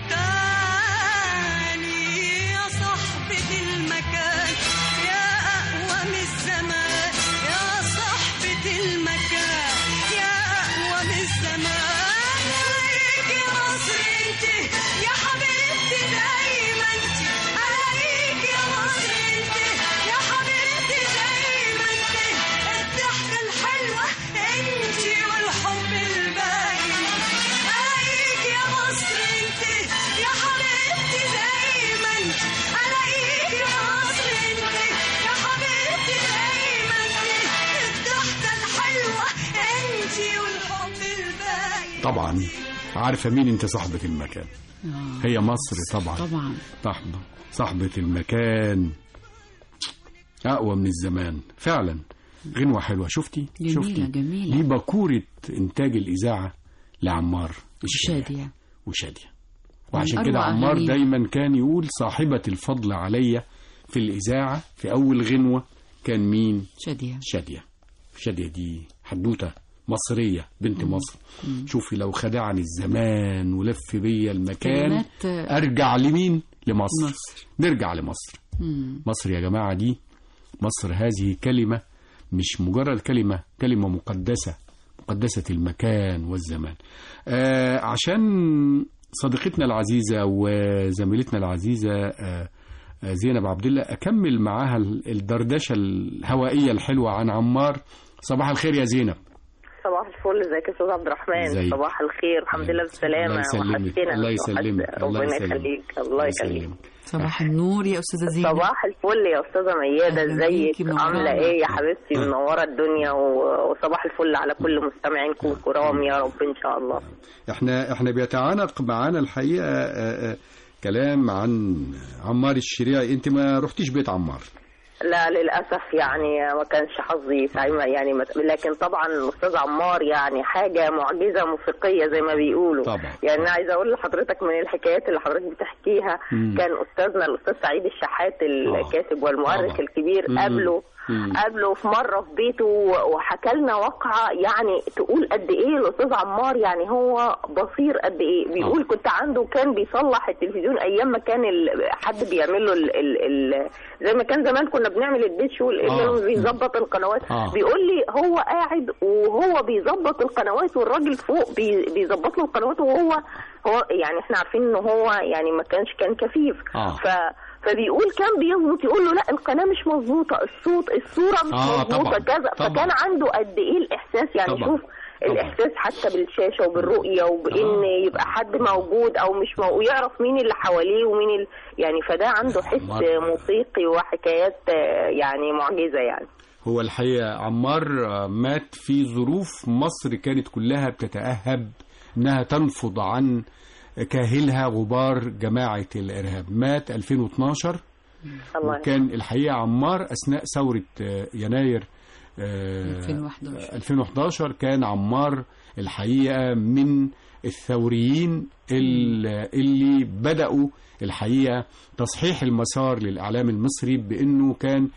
تاني يا صاحبة المكان يا اقوى من الزمان يا صاحبة المكان يا اقوى من الزمان عليك يا مصر انت يا حبيبتي دايما انت عليك يا مصر انت يا حبيبتي دايما انت الضحكة الحلوة انت والحب الباقي عليك يا مصر انت يا حبيبتي دايما انت عليك يا مصر انت يا حبيبتي دايما انت الضحكة الحلوة انت والحب الباقي طبعا عارفة مين انت صاحبة المكان آه. هي مصر طبعا طبعا صاحبة صاحبة المكان أقوى من الزمان فعلا غنوة حلوة شفتي جميلة، شفتي جميلة. دي باكورة إنتاج الإذاعة لعمار الشريعة شادية وشادية وعشان من كده أروع عمار أغانيه. دايما كان يقول صاحبة الفضل عليا في الإذاعة في أول غنوة كان مين شادية شادية شادية دي حدوتة مصرية بنت مصر شوفي لو خدعني الزمان ولف بيا المكان كلمات آه، أرجع لمين لمصر مصر. نرجع لمصر مم. مصر يا جماعة دي مصر هذه كلمة مش مجرد كلمة كلمة مقدسة مقدسة المكان والزمان آه عشان صديقتنا العزيزة وزميلتنا العزيزة آه آه، زينب عبد الله أكمل معاها الدردشة الهوائية الحلوة عن عمار صباح الخير يا زينب صباح الفل ازيك يا استاذ عبد الرحمن ازيك؟ صباح الخير الحمد لله بالسلامه الله يسلمك. وحشتنا الله يسلمك. وحش- الله ربنا يسلمك. يخليك الله يخليك صباح النور يا أستاذة زينب صباح الفل يا استاذه مياده أهلا ازيك بيكي، منورانا. عامله ايه يا حبيبتي منوره الدنيا و- وصباح الفل على كل مستمعينكم الكرام يا رب ان شاء الله احنا احنا بيتعانق معانا الحقيقة آه آه كلام عن عمار الشريعي انت ما رحتيش بيت عمار لا للاسف يعني ما كانش حظي سعيد يعني ما- لكن طبعا الاستاذ عمار يعني حاجه معجزه موسيقيه زي ما بيقولوا طبعا. يعني انا عايزه اقول لحضرتك من الحكايات اللي حضرتك بتحكيها مم. كان استاذنا الاستاذ سعيد الشحات الكاتب والمؤرخ طبعا. الكبير مم. قابله مم. قابله في مره في بيته وحكى لنا واقعه يعني تقول قد ايه الاستاذ عمار يعني هو بصير قد ايه بيقول كنت عنده كان بيصلح التلفزيون ايام ما كان ال- حد بيعمل له ال ال ال زي ما كان زمان كنا بنعمل الدش واللي آه. بيظبط القنوات آه. بيقول لي هو قاعد وهو بيظبط القنوات والراجل فوق بي بيظبط له القنوات وهو هو يعني احنا عارفين ان هو يعني ما كانش كان كفيف آه. ف فبيقول كان بيظبط يقول له لا القناه مش مظبوطه الصوت الصوره مش آه، مظبوطه طبعاً، كذا طبعاً. فكان عنده قد ايه الاحساس يعني طبعاً، شوف طبعاً. الاحساس حتى بالشاشه وبالرؤيه وبان آه. يبقى حد موجود او مش موجود ويعرف مين اللي حواليه ومين ال... يعني فده عنده حس عمار. موسيقي وحكايات آه، يعني معجزه يعني هو الحقيقة عمار آه، مات في ظروف مصر كانت كلها بتتأهب انها تنفض عن كاهلها غبار جماعة الإرهاب مات 2012 الله وكان الحقيقة عمار أثناء ثورة آه، يناير آه، 2011. 2011 كان عمار الحقيقة من الثوريين ال- اللي بدأوا الحقيقة تصحيح المسار للإعلام المصري بأنه كان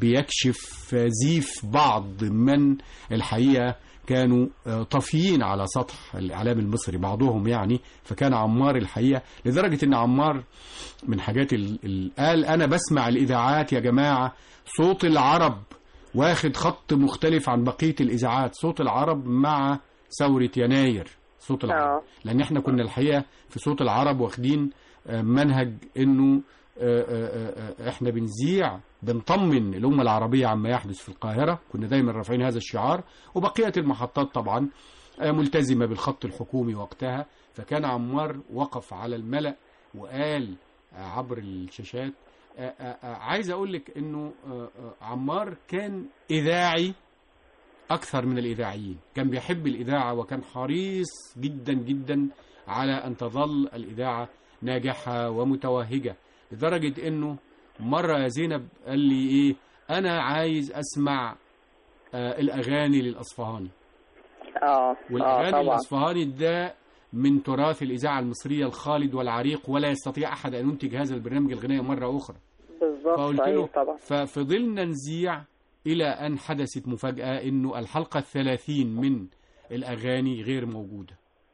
بيكشف زيف بعض من الحقيقة كانوا آه، طافيين على سطح الإعلام المصري بعضهم يعني فكان عمار الحقيقة لدرجة أن عمار من حاجات ال... ال... قال أنا بسمع الإذاعات يا جماعة صوت العرب واخد خط مختلف عن بقية الإذاعات صوت العرب مع ثورة يناير صوت العرب آه. لأن احنا كنا الحقيقة في صوت العرب واخدين آه، منهج انه آه، آه، آه، احنا بنذيع بنطمن الأمة العربية عما يحدث في القاهرة كنا دايما رافعين هذا الشعار وبقية المحطات طبعا آه، ملتزمة بالخط الحكومي وقتها فكان عمار وقف على الملأ وقال آه، عبر الشاشات آه، آه، آه، عايز اقول لك انه آه، آه، عمار كان اذاعي اكثر من الاذاعيين كان بيحب الاذاعه وكان حريص جدا جدا على ان تظل الاذاعه ناجحه ومتوهجه لدرجه انه مره يا زينب قال لي ايه انا عايز اسمع آه الاغاني للاصفهاني اه اه والاغاني طبعا الاصفهاني ده من تراث الاذاعه المصريه الخالد والعريق ولا يستطيع احد ان ينتج هذا البرنامج الغنائي مره اخرى بالظبط فقلت أيوة له طبعا ففضلنا نذيع إلى أن حدثت مفاجأة إنه الحلقة الثلاثين من الأغاني غير موجودة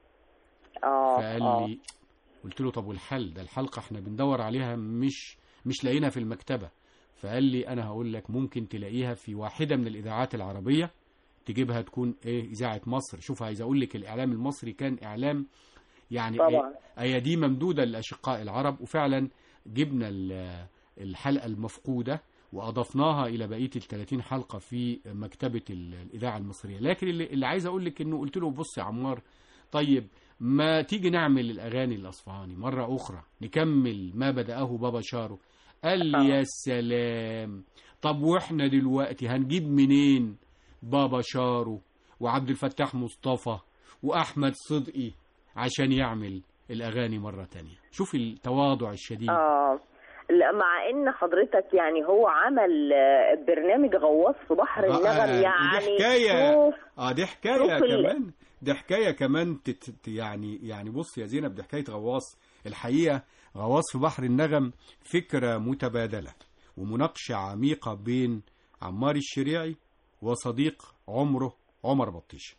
اه فقال اه لي قلت له طب والحل ده الحلقة احنا بندور عليها مش مش لاقينها في المكتبة فقال لي أنا هقول لك ممكن تلاقيها في واحدة من الإذاعات العربية تجيبها تكون إيه إذاعة مصر شوف عايز أقول لك الإعلام المصري كان إعلام يعني طبعا. أيديه ممدودة للأشقاء العرب وفعلا جبنا ال- الحلقة المفقودة وأضفناها إلى بقية ال 30 حلقة في مكتبة ال- الإذاعة المصرية لكن اللي, اللي عايز أقول لك إنه قلت له بص يا عمار طيب ما تيجي نعمل الأغاني الأصفهاني مرة أخرى نكمل ما بدأه بابا شارو قال لي يا سلام طب وإحنا دلوقتي هنجيب منين بابا شارو وعبد الفتاح مصطفى وأحمد صدقي عشان يعمل الأغاني مرة تانية شوف التواضع الشديد اه لا مع ان حضرتك يعني هو عمل آه، برنامج غواص في بحر آه، النغم دي يعني حكاية. شوف اه دي حكايه شوف ال- كمان دي حكايه كمان تت تت- يعني يعني بص يا زينب دي حكايه غواص الحقيقه غواص في بحر النغم فكره متبادله ومناقشه عميقه بين عمار الشريعي وصديق عمره عمر بطيشه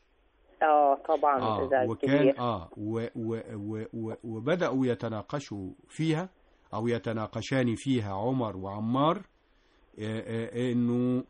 اه طبعا اه ده وكان كبير اه و و و و وبداوا يتناقشوا فيها او يتناقشان فيها عمر وعمار آه، آه، انه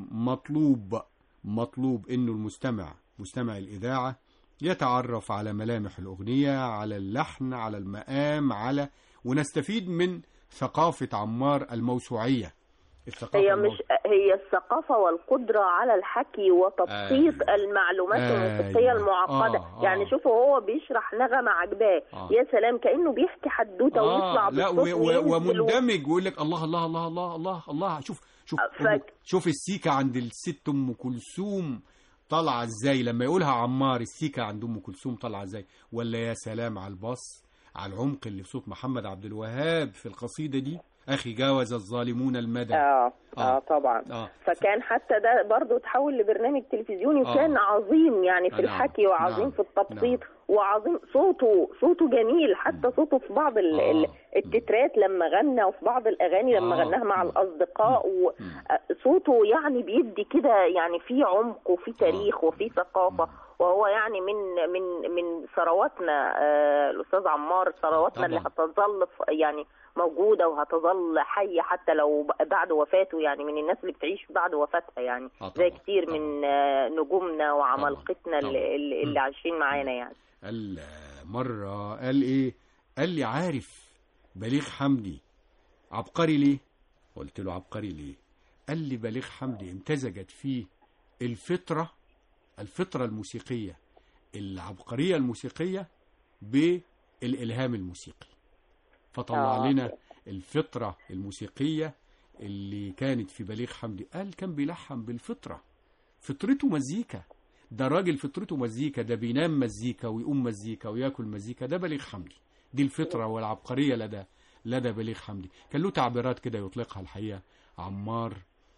مطلوب مطلوب انه المستمع مستمع الاذاعه يتعرف على ملامح الاغنيه على اللحن على المقام على ونستفيد من ثقافه عمار الموسوعيه الثقافه هي المو- مش هي الثقافة والقدرة على الحكي وتبسيط أيوة. المعلومات أيوة. الموسيقية المعقدة آه، آه. يعني شوفوا هو بيشرح نغمة عجباه آه. يا سلام كأنه بيحكي حدوتة ويطلع لا بالصوت و- و- وينزل و- ومندمج ويقول لك الله الله الله الله الله الله شوف شوف فك- شوف السيكه عند الست ام كلثوم طالعه ازاي لما يقولها عمار السيكه عند ام كلثوم طالعه ازاي ولا يا سلام على الباص على العمق اللي في صوت محمد عبد الوهاب في القصيده دي اخي جاوز الظالمون المدى اه آه. اه طبعا اه فكان حتى ده برضه تحول لبرنامج تلفزيوني آه. وكان عظيم يعني في نعم، الحكي وعظيم نعم، في التبسيط وعظيم صوته صوته جميل حتى صوته في بعض ال- آه. ال- التترات لما غنى وفي بعض الاغاني لما آه. غناها مع مم. الاصدقاء وصوته يعني بيدي كده يعني في عمق وفي تاريخ وفي ثقافه وهو يعني من من من ثرواتنا آه، الاستاذ عمار ثرواتنا اللي طبعاً. هتظل ف- يعني موجوده وهتظل حيه حتى لو ب- بعد وفاته يعني من الناس اللي بتعيش بعد وفاتها يعني آه زي طبعاً، كتير طبعاً. من آه، نجومنا وعمالقتنا طبعاً. اللي, اللي, اللي مم. عايشين معانا يعني قال مرة قال ايه قال لي عارف بليغ حمدي عبقري ليه قلت له عبقري ليه قال لي بليغ حمدي امتزجت فيه الفطرة الفطرة الموسيقية العبقرية الموسيقية بالإلهام الموسيقي فطلع آه. لنا الفطرة الموسيقية اللي كانت في بليغ حمدي قال كان بيلحن بالفطرة فطرته مزيكا ده راجل فطرته مزيكا ده بينام مزيكا ويقوم مزيكا وياكل مزيكا ده بليغ حمدي دي الفطرة والعبقرية لدى لدى بليغ حمدي كان له تعبيرات كده يطلقها الحقيقة عمار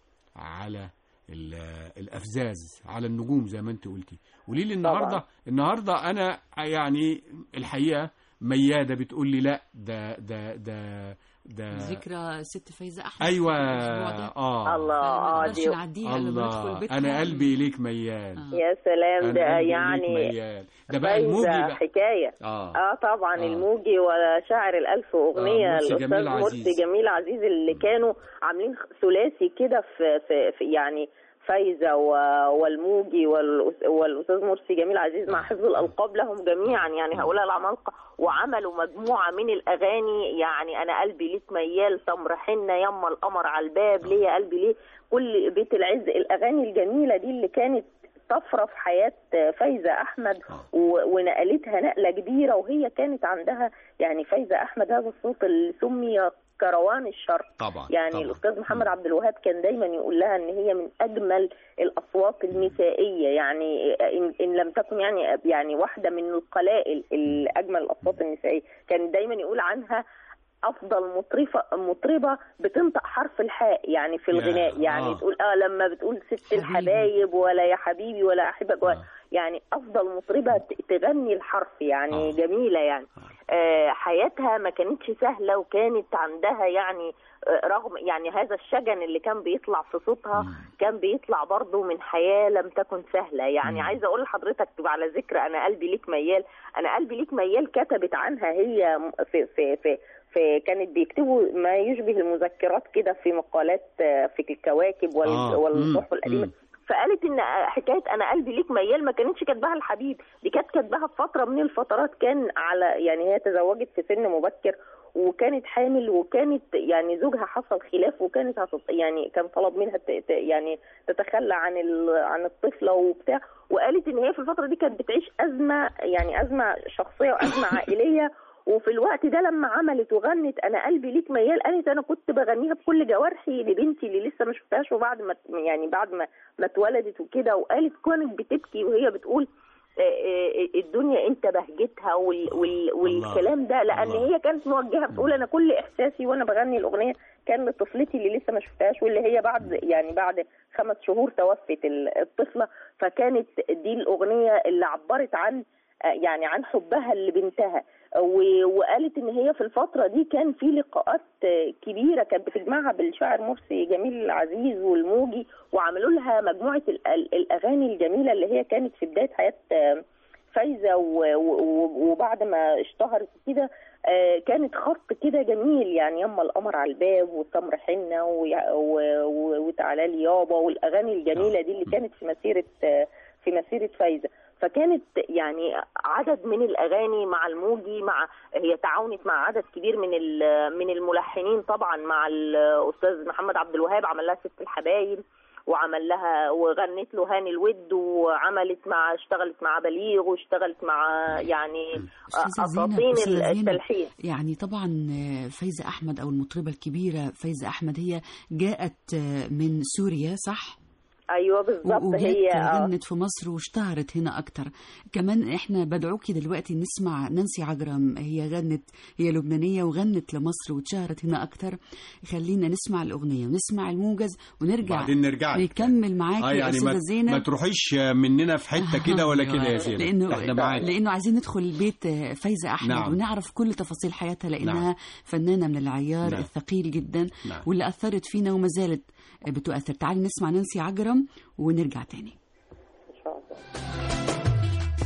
على ال- الافزاز على النجوم زي ما انت قلتي وليه لي النهارده النهارده انا يعني الحقيقه مياده بتقول لي لا ده ده ده ده ذكرى ست فايزة أحمد ايوه الأسبوع ده. اه الله ما اه نقدرش دي نعديها لما ندخل الله بيتها انا قلبي اليك ميال آه. يا سلام أنا ده قلبي إليك يعني ميال ده بقى فايزة الموجي بقى حكايه اه اه طبعا آه. الموجي وشاعر الالف اغنيه آه، مرسي الاستاذ جميل مرسي عزيز. جميل عزيز اللي كانوا عاملين ثلاثي كده في, في, في يعني فايزه و- والموجي والأس- والاستاذ مرسي جميل عزيز مع حفظ الالقاب لهم جميعا يعني هؤلاء العمالقه وعملوا مجموعه من الاغاني يعني انا قلبي ليك ميال تمر حنه يما القمر على الباب ليه يا قلبي ليه كل بيت العز الاغاني الجميله دي اللي كانت طفره في حياه فايزه احمد و- ونقلتها نقله كبيره وهي كانت عندها يعني فايزه احمد هذا الصوت اللي سمي كروان الشرق طبعا يعني طبعا. الاستاذ محمد عبد الوهاب كان دايما يقول لها ان هي من اجمل الاصوات النسائيه يعني ان, إن لم تكن يعني يعني واحده من القلائل الاجمل الاصوات النسائيه كان دايما يقول عنها افضل مطرفه مطربه بتنطق حرف الحاء يعني في يا- الغناء يعني آه. تقول اه لما بتقول ست حبيبي. الحبايب ولا يا حبيبي ولا احبك ولا آه. يعني افضل مطربه ت- تغني الحرف يعني آه. جميله يعني آه، حياتها ما كانتش سهله وكانت عندها يعني آه، رغم يعني هذا الشجن اللي كان بيطلع في صوتها كان بيطلع برضه من حياه لم تكن سهله يعني عايزه اقول لحضرتك على ذكر انا قلبي ليك ميال انا قلبي ليك ميال كتبت عنها هي م- في في في في كانت بيكتبوا ما يشبه المذكرات كده في مقالات آه، في الكواكب وال- آه. والصحف مم. القديمه مم. فقالت ان حكايه انا قلبي ليك ميال ما كانتش كاتباها الحبيب دي كانت كاتباها في فتره من الفترات كان على يعني هي تزوجت في سن مبكر وكانت حامل وكانت يعني زوجها حصل خلاف وكانت هتط... يعني كان طلب منها ت... ت... يعني تتخلى عن ال... عن الطفله وبتاع وقالت ان هي في الفتره دي كانت بتعيش ازمه يعني ازمه شخصيه وازمه عائليه وفي الوقت ده لما عملت وغنت انا قلبي ليك ميال قالت انا كنت بغنيها بكل جوارحي لبنتي اللي لسه ما شفتهاش وبعد ما يعني بعد ما ما اتولدت وكده وقالت كانت بتبكي وهي بتقول آه، آه، الدنيا انت بهجتها وال وال والكلام ده لان الله. هي كانت موجهه بتقول انا كل احساسي وانا بغني الاغنيه كان لطفلتي اللي لسه ما شفتهاش واللي هي بعد يعني بعد خمس شهور توفت ال- الطفله فكانت دي الاغنيه اللي عبرت عن آه، يعني عن حبها لبنتها و- وقالت ان هي في الفتره دي كان في لقاءات آه، كبيره كانت بتجمعها بالشاعر مرسي جميل العزيز والموجي وعملوا لها مجموعه ال- ال- الاغاني الجميله اللي هي كانت في بدايه حياه آه، فايزه و- و- وبعد ما اشتهرت كده آه، كانت خط كده جميل يعني يما القمر على الباب والتمر حنه ويا- و- و- وتعالى لي يابا والاغاني الجميله دي اللي كانت في مسيره آه، في مسيره فايزه فكانت يعني عدد من الاغاني مع الموجي مع هي تعاونت مع عدد كبير من ال- من الملحنين طبعا مع الاستاذ محمد عبد الوهاب عمل لها ست الحبايب وعمل لها وغنت له هاني الود وعملت مع اشتغلت مع بليغ واشتغلت مع يعني أستاذة زينب، اساطين أستاذة زينب، التلحين يعني طبعا آه، فايزة أحمد أو المطربة الكبيرة فايزة أحمد هي جاءت آه، من سوريا صح؟ ايوه بالظبط وجات هي آه. غنت في مصر واشتهرت هنا أكتر كمان إحنا بدعوكي دلوقتي نسمع نانسي عجرم هي غنت هي لبنانية وغنت لمصر واتشهرت هنا أكتر خلينا نسمع الأغنية ونسمع الموجز ونرجع وبعدين نرجع لك. نكمل معاكي اه يا يعني أستاذة ما, زينب ما تروحيش مننا في حته كده ولا كده يا زينب لانه احنا معاك لانه عايزين ندخل بيت فايزه احمد نعم. ونعرف كل تفاصيل حياتها لانها نعم. فنانه من العيار نعم. الثقيل جدا نعم. واللي اثرت فينا وما زالت بتؤثر تعالي نسمع نانسي عجرم ونرجع تاني ان شاء الله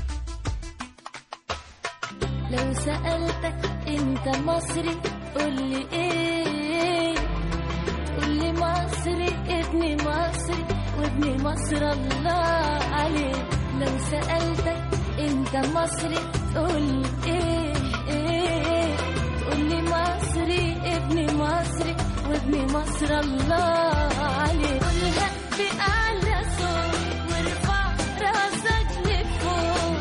لو سألتك انت مصري قولي ايه قولي مصري ابني مصري وابن مصر الله عليه لو سألتك انت مصري قولي ايه ايه قولي مصري ابني مصري وابن مصر الله عليه قولها بأعلى صوت وارفع راسك لفوق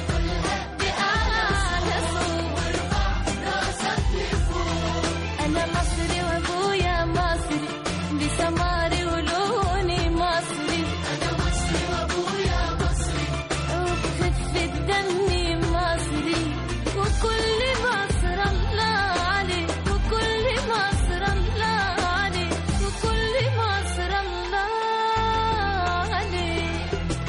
بأعلى صوت وارفع راسك لفوق أنا مصري وأبويا مصري بسماري ولوني مصري أنا مصري وأبويا مصري وبخفة دمي مصري وكل مصر الله عليه وكل مصر الله عليه وكل مصر الله عليه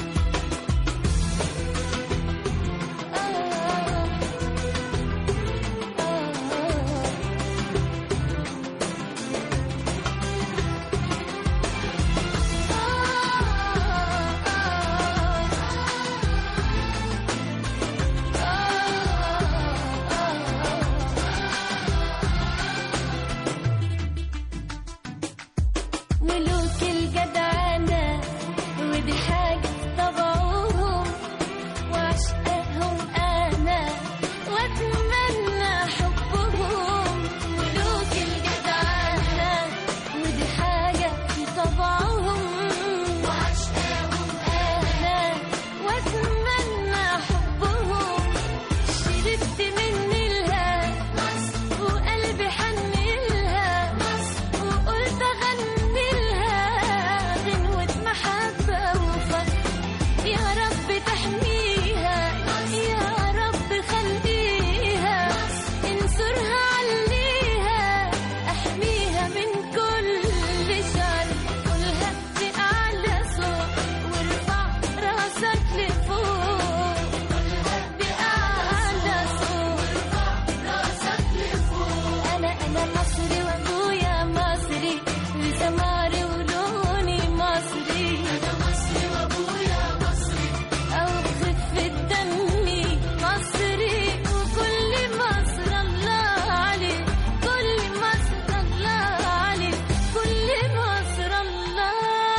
ملوك الجدعنة ودي حاجة طبعهم وعشقهم أنا وأتمنى حبهم ملوك الجدعنة ودي حاجة في طبعهم وعشقهم أنا وأتمنى حبهم شربت من لها وقلبي حن لها وقلت أغني لها غنوة محبة وفرح يا رب تحميها يا رب خليها انصرها عليها احميها من كل شر قولها بأعلى صوت وارفع راسك لفوق قولها بأعلى صوت وارفع راسك لفوق انا انا مصري وابويا مصري وسماري ولوني مصري انا مصري وابويا مصري او خفة دمي مصري وكل مصر الله عليه كل مصر الله عليه كل مصر الله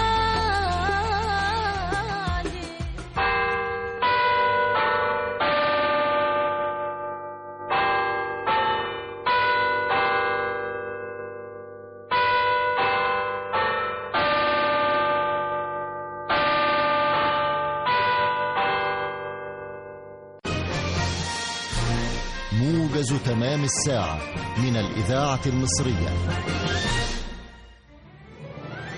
عليه موجز تمام الساعة من الإذاعة المصرية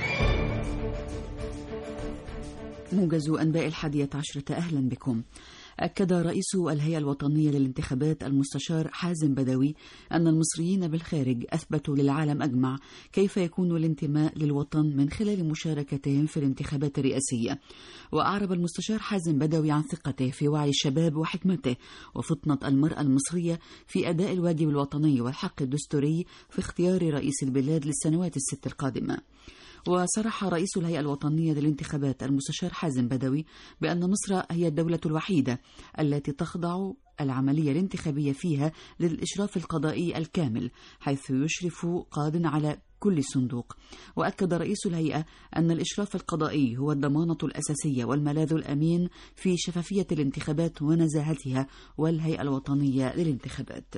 موجز أنباء الحادية عشرة أهلا بكم أكد رئيس الهيئة الوطنية للانتخابات المستشار حازم بدوي أن المصريين بالخارج أثبتوا للعالم أجمع كيف يكون الانتماء للوطن من خلال مشاركتهم في الانتخابات الرئاسية وأعرب المستشار حازم بدوي عن ثقته في وعي الشباب وحكمته وفطنة المرأة المصرية في أداء الواجب الوطني والحق الدستوري في اختيار رئيس البلاد للسنوات الست القادمة وصرح رئيس الهيئة الوطنية للانتخابات المستشار حازم بدوي بأن مصر هي الدولة الوحيدة التي تخضع العملية الانتخابية فيها للإشراف القضائي الكامل حيث يشرف قاد على كل صندوق وأكد رئيس الهيئة أن الإشراف القضائي هو الضمانة الأساسية والملاذ الأمين في شفافية الانتخابات ونزاهتها والهيئة الوطنية للانتخابات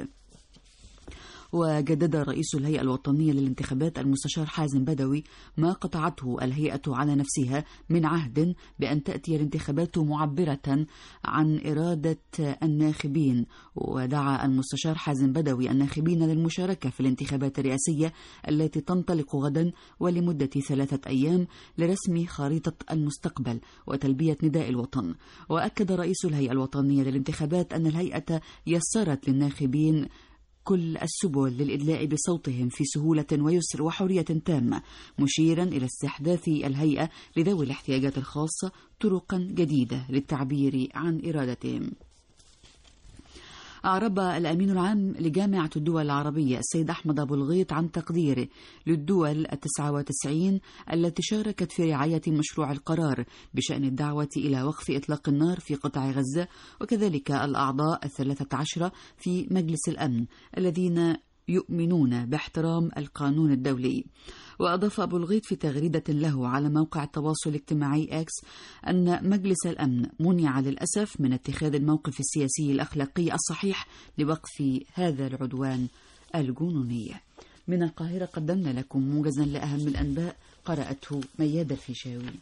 وجدد رئيس الهيئة الوطنية للانتخابات المستشار حازم بدوي ما قطعته الهيئة على نفسها من عهد بأن تأتي الانتخابات معبرة عن إرادة الناخبين ودعا المستشار حازم بدوي الناخبين للمشاركة في الانتخابات الرئاسية التي تنطلق غدا ولمدة ثلاثة أيام لرسم خريطة المستقبل وتلبية نداء الوطن وأكد رئيس الهيئة الوطنية للانتخابات أن الهيئة يسرت للناخبين كل السبل للإدلاء بصوتهم في سهولة ويسر وحرية تامة مشيرا إلى استحداث الهيئة لذوي الاحتياجات الخاصة طرقا جديدة للتعبير عن إرادتهم أعرب الأمين العام لجامعة الدول العربية السيد أحمد أبو الغيط عن تقديره للدول التسعة وتسعين التي شاركت في رعاية مشروع القرار بشأن الدعوة إلى وقف إطلاق النار في قطاع غزة وكذلك الأعضاء الثلاثة عشر في مجلس الأمن الذين يؤمنون باحترام القانون الدولي وأضاف أبو الغيط في تغريدة له على موقع التواصل الاجتماعي إكس أن مجلس الأمن منع للأسف من اتخاذ الموقف السياسي الأخلاقي الصحيح لوقف هذا العدوان الجنوني من القاهرة قدمنا لكم موجزا لأهم الأنباء قرأته مياد الفيشاوي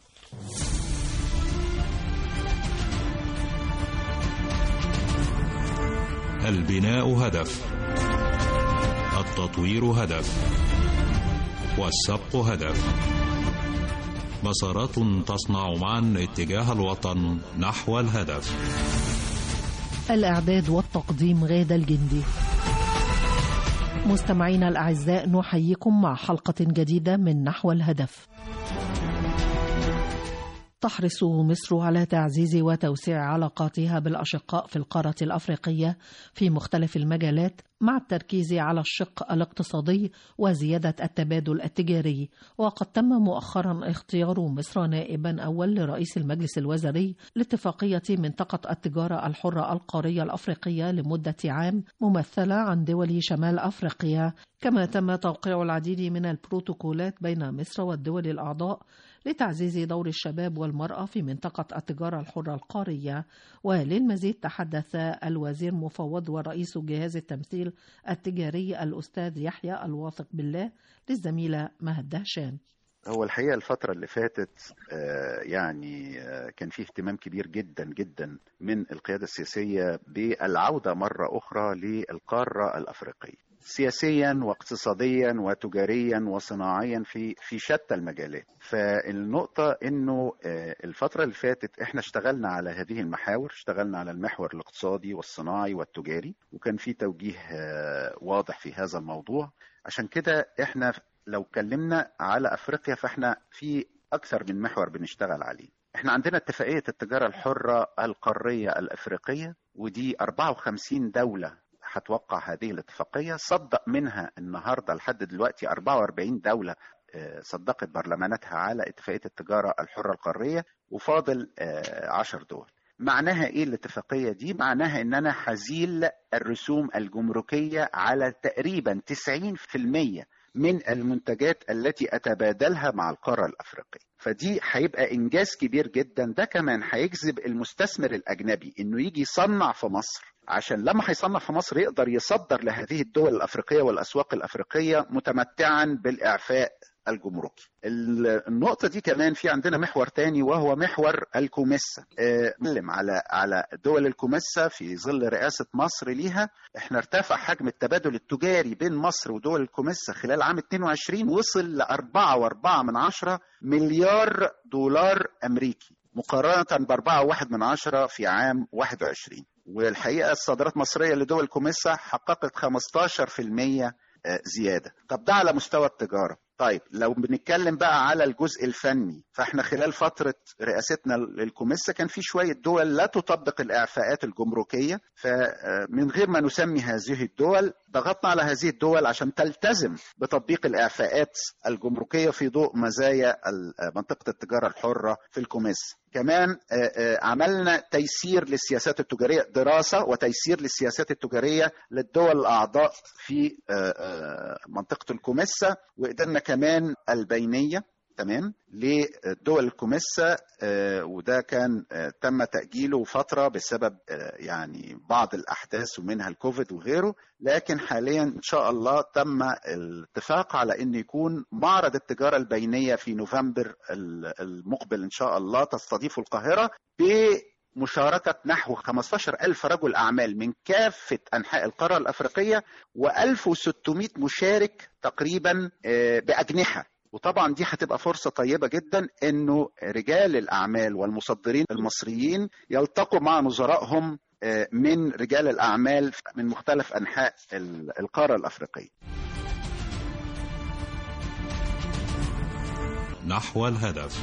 البناء هدف التطوير هدف والسبق هدف مسارات تصنع معا اتجاه الوطن نحو الهدف الإعداد والتقديم غادة الجندي مستمعينا الأعزاء نحييكم مع حلقة جديدة من نحو الهدف تحرص مصر على تعزيز وتوسيع علاقاتها بالأشقاء في القارة الأفريقية في مختلف المجالات مع التركيز على الشق الاقتصادي وزيادة التبادل التجاري وقد تم مؤخرا اختيار مصر نائبا أول لرئيس المجلس الوزري لاتفاقية منطقة التجارة الحرة القارية الأفريقية لمدة عام ممثلة عن دول شمال أفريقيا كما تم توقيع العديد من البروتوكولات بين مصر والدول الأعضاء لتعزيز دور الشباب والمرأة في منطقة التجارة الحرة القارية وللمزيد تحدث الوزير مفوض ورئيس جهاز التمثيل التجاري الأستاذ يحيى الواثق بالله للزميلة مهد دهشان هو الحقيقة الفترة اللي فاتت آه، يعني آه، كان فيه اهتمام كبير جدا جدا من القيادة السياسية بالعودة مرة أخرى للقارة الأفريقية سياسيا واقتصاديا وتجاريا وصناعيا في في شتى المجالات فالنقطة انه آه، الفترة اللي فاتت احنا اشتغلنا على هذه المحاور اشتغلنا على المحور الاقتصادي والصناعي والتجاري وكان في توجيه آه، واضح في هذا الموضوع عشان كده احنا لو اتكلمنا على افريقيا فاحنا في اكثر من محور بنشتغل عليه احنا عندنا اتفاقية التجارة الحرة القارية الافريقية ودي 54 دولة هتوقع هذه الاتفاقية صدق منها النهاردة لحد دلوقتي 44 دولة آه، صدقت برلماناتها على اتفاقية التجارة الحرة القارية وفاضل آه، 10 دول معناها ايه الاتفاقية دي؟ معناها ان انا هزيل الرسوم الجمركية على تقريبا 90% من المنتجات التي اتبادلها مع القاره الافريقيه فدي هيبقى انجاز كبير جدا ده كمان هيجذب المستثمر الاجنبي انه يجي يصنع في مصر عشان لما هيصنع في مصر يقدر يصدر لهذه الدول الافريقيه والاسواق الافريقيه متمتعا بالاعفاء الجمركي النقطة دي كمان في عندنا محور تاني وهو محور الكوميسا نتكلم على على دول الكوميسا في ظل رئاسة مصر ليها احنا ارتفع حجم التبادل التجاري بين مصر ودول الكوميسا خلال عام 22 وصل ل 4.4 من عشرة مليار دولار أمريكي مقارنة بأربعة واحد من عشرة في عام 21 والحقيقة الصادرات المصرية لدول كوميسا حققت 15% زيادة طب ده على مستوى التجارة طيب لو بنتكلم بقى على الجزء الفني فاحنا خلال فترة رئاستنا للكوميسا كان في شوية دول لا تطبق الإعفاءات الجمركية فمن غير ما نسمي هذه الدول ضغطنا على هذه الدول عشان تلتزم بتطبيق الإعفاءات الجمركية في ضوء مزايا منطقة التجارة الحرة في الكوميسا كمان عملنا تيسير للسياسات التجارية دراسة وتيسير للسياسات التجارية للدول الأعضاء في منطقة الكوميسا وقدرنا كمان البينية تمام لدول الكوميسا آه وده كان آه تم تأجيله فترة بسبب آه يعني بعض الأحداث ومنها الكوفيد وغيره لكن حاليا إن شاء الله تم الاتفاق على أن يكون معرض التجارة البينية في نوفمبر المقبل إن شاء الله تستضيف القاهرة مشاركة نحو 15 ألف رجل أعمال من كافة أنحاء القارة الأفريقية و1600 مشارك تقريبا بأجنحة وطبعا دي هتبقى فرصة طيبة جدا انه رجال الاعمال والمصدرين المصريين يلتقوا مع نظرائهم من رجال الاعمال من مختلف انحاء القارة الافريقية نحو الهدف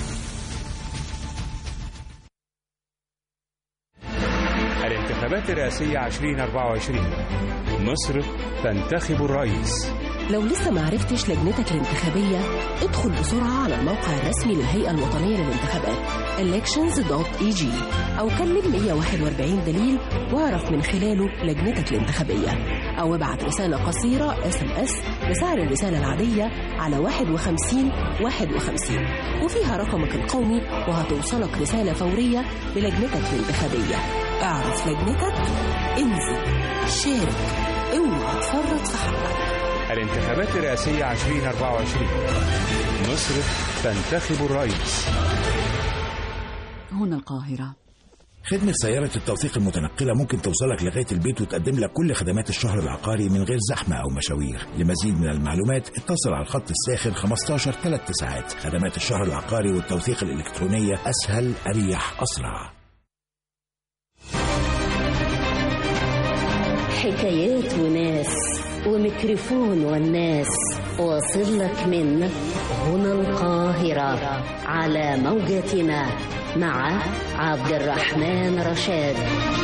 الانتخابات الرئاسية 2024 مصر تنتخب الرئيس لو لسه ما عرفتش لجنتك الانتخابية ادخل بسرعة على الموقع الرسمي للهيئة الوطنية للانتخابات elections.eg أو كلم 141 دليل واعرف من خلاله لجنتك الانتخابية أو ابعت رسالة قصيرة اس ام اس بسعر الرسالة العادية على 51 51 وفيها رقمك القومي وهتوصلك رسالة فورية بلجنتك الانتخابية اعرف لجنتك انزل شارك اوعى تفرط في حقك الانتخابات الرئاسية 2024 مصر تنتخب الرئيس هنا القاهرة خدمة سيارة التوثيق المتنقلة ممكن توصلك لغاية البيت وتقدم لك كل خدمات الشهر العقاري من غير زحمة أو مشاوير لمزيد من المعلومات اتصل على الخط الساخن 15 3 ساعات خدمات الشهر العقاري والتوثيق الإلكترونية أسهل أريح أسرع حكايات وناس وميكروفون والناس واصل لك من هنا القاهرة على موجتنا مع عبد الرحمن رشاد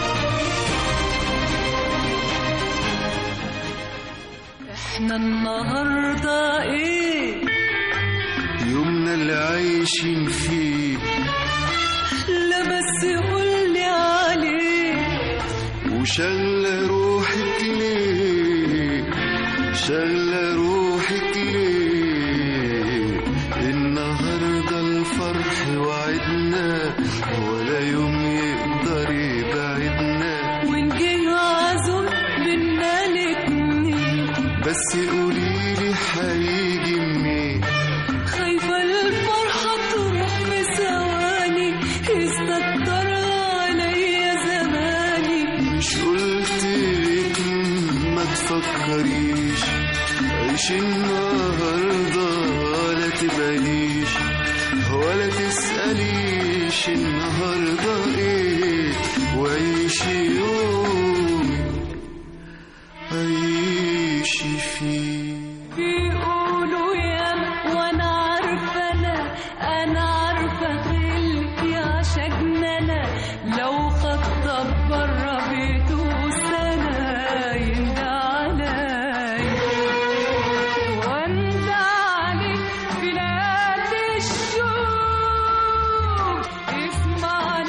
احنا النهارده ايه يومنا اللي عايشين فيه لا بس قولي عليه وشغلة روحك ليه شغلة روحك ليه النهاردة الفرح وعدنا ولا يوم يقدر يبعدنا وإن جه عزم بينا الاتنين بس قوليلي هيجي منين خايفة الفرحة تروح في ثواني يستكتر عليا زماني مش قلتلك ما تفكريش عيش النهاردة ولا تبعديش ولا تسأليش النهاردة ايه وعيشي يوم عيشي فيه بيقولوا يا وانا عارفة انا انا عارفة خلقي عشان انا لو خطب بره بيته سنة يندى عليا واندى عليك في نادي الشوق اسمع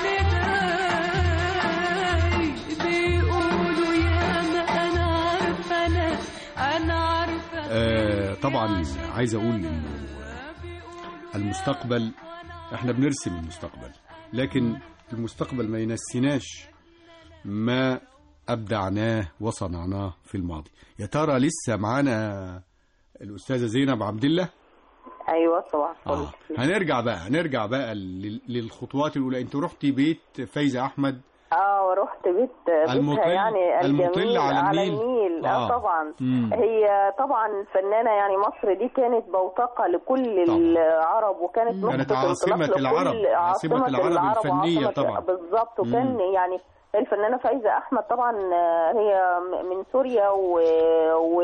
نداي بيقولوا يا ما انا عارفة انا انا عارفة آه طبعا عايز اقول انه المستقبل احنا بنرسم المستقبل لكن المستقبل ما ينسيناش ما ابدعناه وصنعناه في الماضي يا ترى لسه معانا الاستاذه زينب عبد الله ايوه طبعا آه. هنرجع بقى هنرجع بقى لل- للخطوات الاولى انت رحتي بيت فايزه احمد اه ورحت بيت بيتها المطل- يعني المطل الجميل على على النيل. النيل طبعا آه. آه. طبعا مم. هي طبعا الفنانه يعني مصر دي كانت بوتقه لكل العرب وكانت كانت نقطه عاصمة انطلاق لكل- العرب، عاصمة العرب الفنية وعاصمة- طبعا. بالظبط وكان مم. يعني الفنانه فايزه احمد طبعا آه، هي م- من سوريا و... و...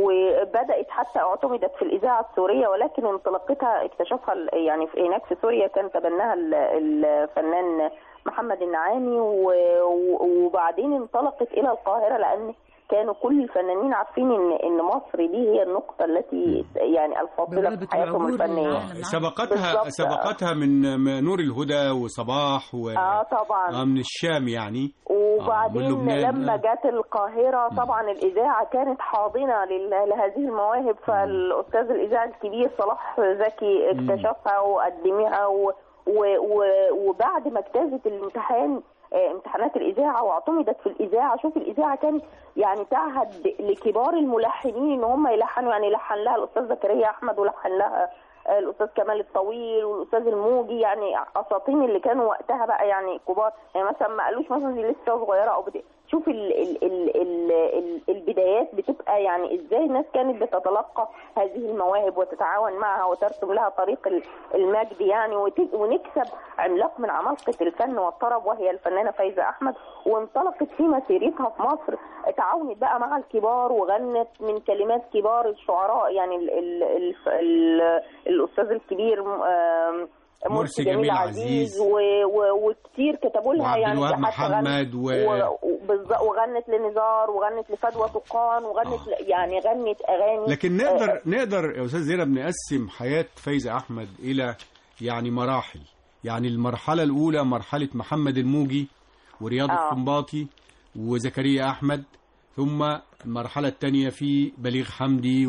وبدات حتى اعتمدت في الاذاعه السوريه ولكن انطلاقتها اكتشفها ال- يعني في هناك في سوريا كان تبناها ال- الفنان محمد النعامي و- و- وبعدين انطلقت الى القاهره لان كانوا كل الفنانين عارفين ان ان مصر دي هي النقطه التي يعني الفاصله في حياتهم الفنيه سبقتها بالظبط. سبقتها من من نور الهدى وصباح و اه طبعا آه، من الشام يعني وبعدين آه، من لبنان، لما آه. جت القاهرة طبعا الإذاعة كانت حاضنة لل- لهذه المواهب فالأستاذ الإذاعي الكبير صلاح زكي اكتشفها وقدمها و و و وبعد ما اجتازت الامتحان آه، امتحانات الإذاعة واعتمدت في الإذاعة شوف الإذاعة كانت يعني تعهد لكبار الملحنين إن هم يلحنوا يعني لحن لها الأستاذ زكريا أحمد ولحن لها آه، الأستاذ كمال الطويل والأستاذ الموجي يعني أساطين اللي كانوا وقتها بقى يعني كبار يعني مثلا ما قالوش مثلا دي لسه صغيرة أو بت... شوف ال ال ال ال ال البدايات بتبقى يعني ازاي الناس كانت بتتلقى هذه المواهب وتتعاون معها وترسم لها طريق ال- المجد يعني وت- ونكسب عملاق من عمالقة الفن والطرب وهي الفنانة فايزة أحمد وانطلقت في مسيرتها في مصر تعاونت بقى مع الكبار وغنت من كلمات كبار الشعراء يعني ال ال ال ال الأستاذ الكبير آم، مرسي جميل عزيز. و و وكتير كتبوا لها وعبد يعني الوهاب دي حتى غنت- محمد و- و- وبالظ- وغنت لنزار وغنت لفدوى طقان وغنت ل- يعني غنت اغاني لكن آه، نقدر نقدر يا استاذ زينب نقسم حياه فايزه احمد الى يعني مراحل يعني المرحله الاولى مرحله محمد الموجي ورياض آه. السنباطي وزكريا احمد ثم المرحله الثانيه في بليغ حمدي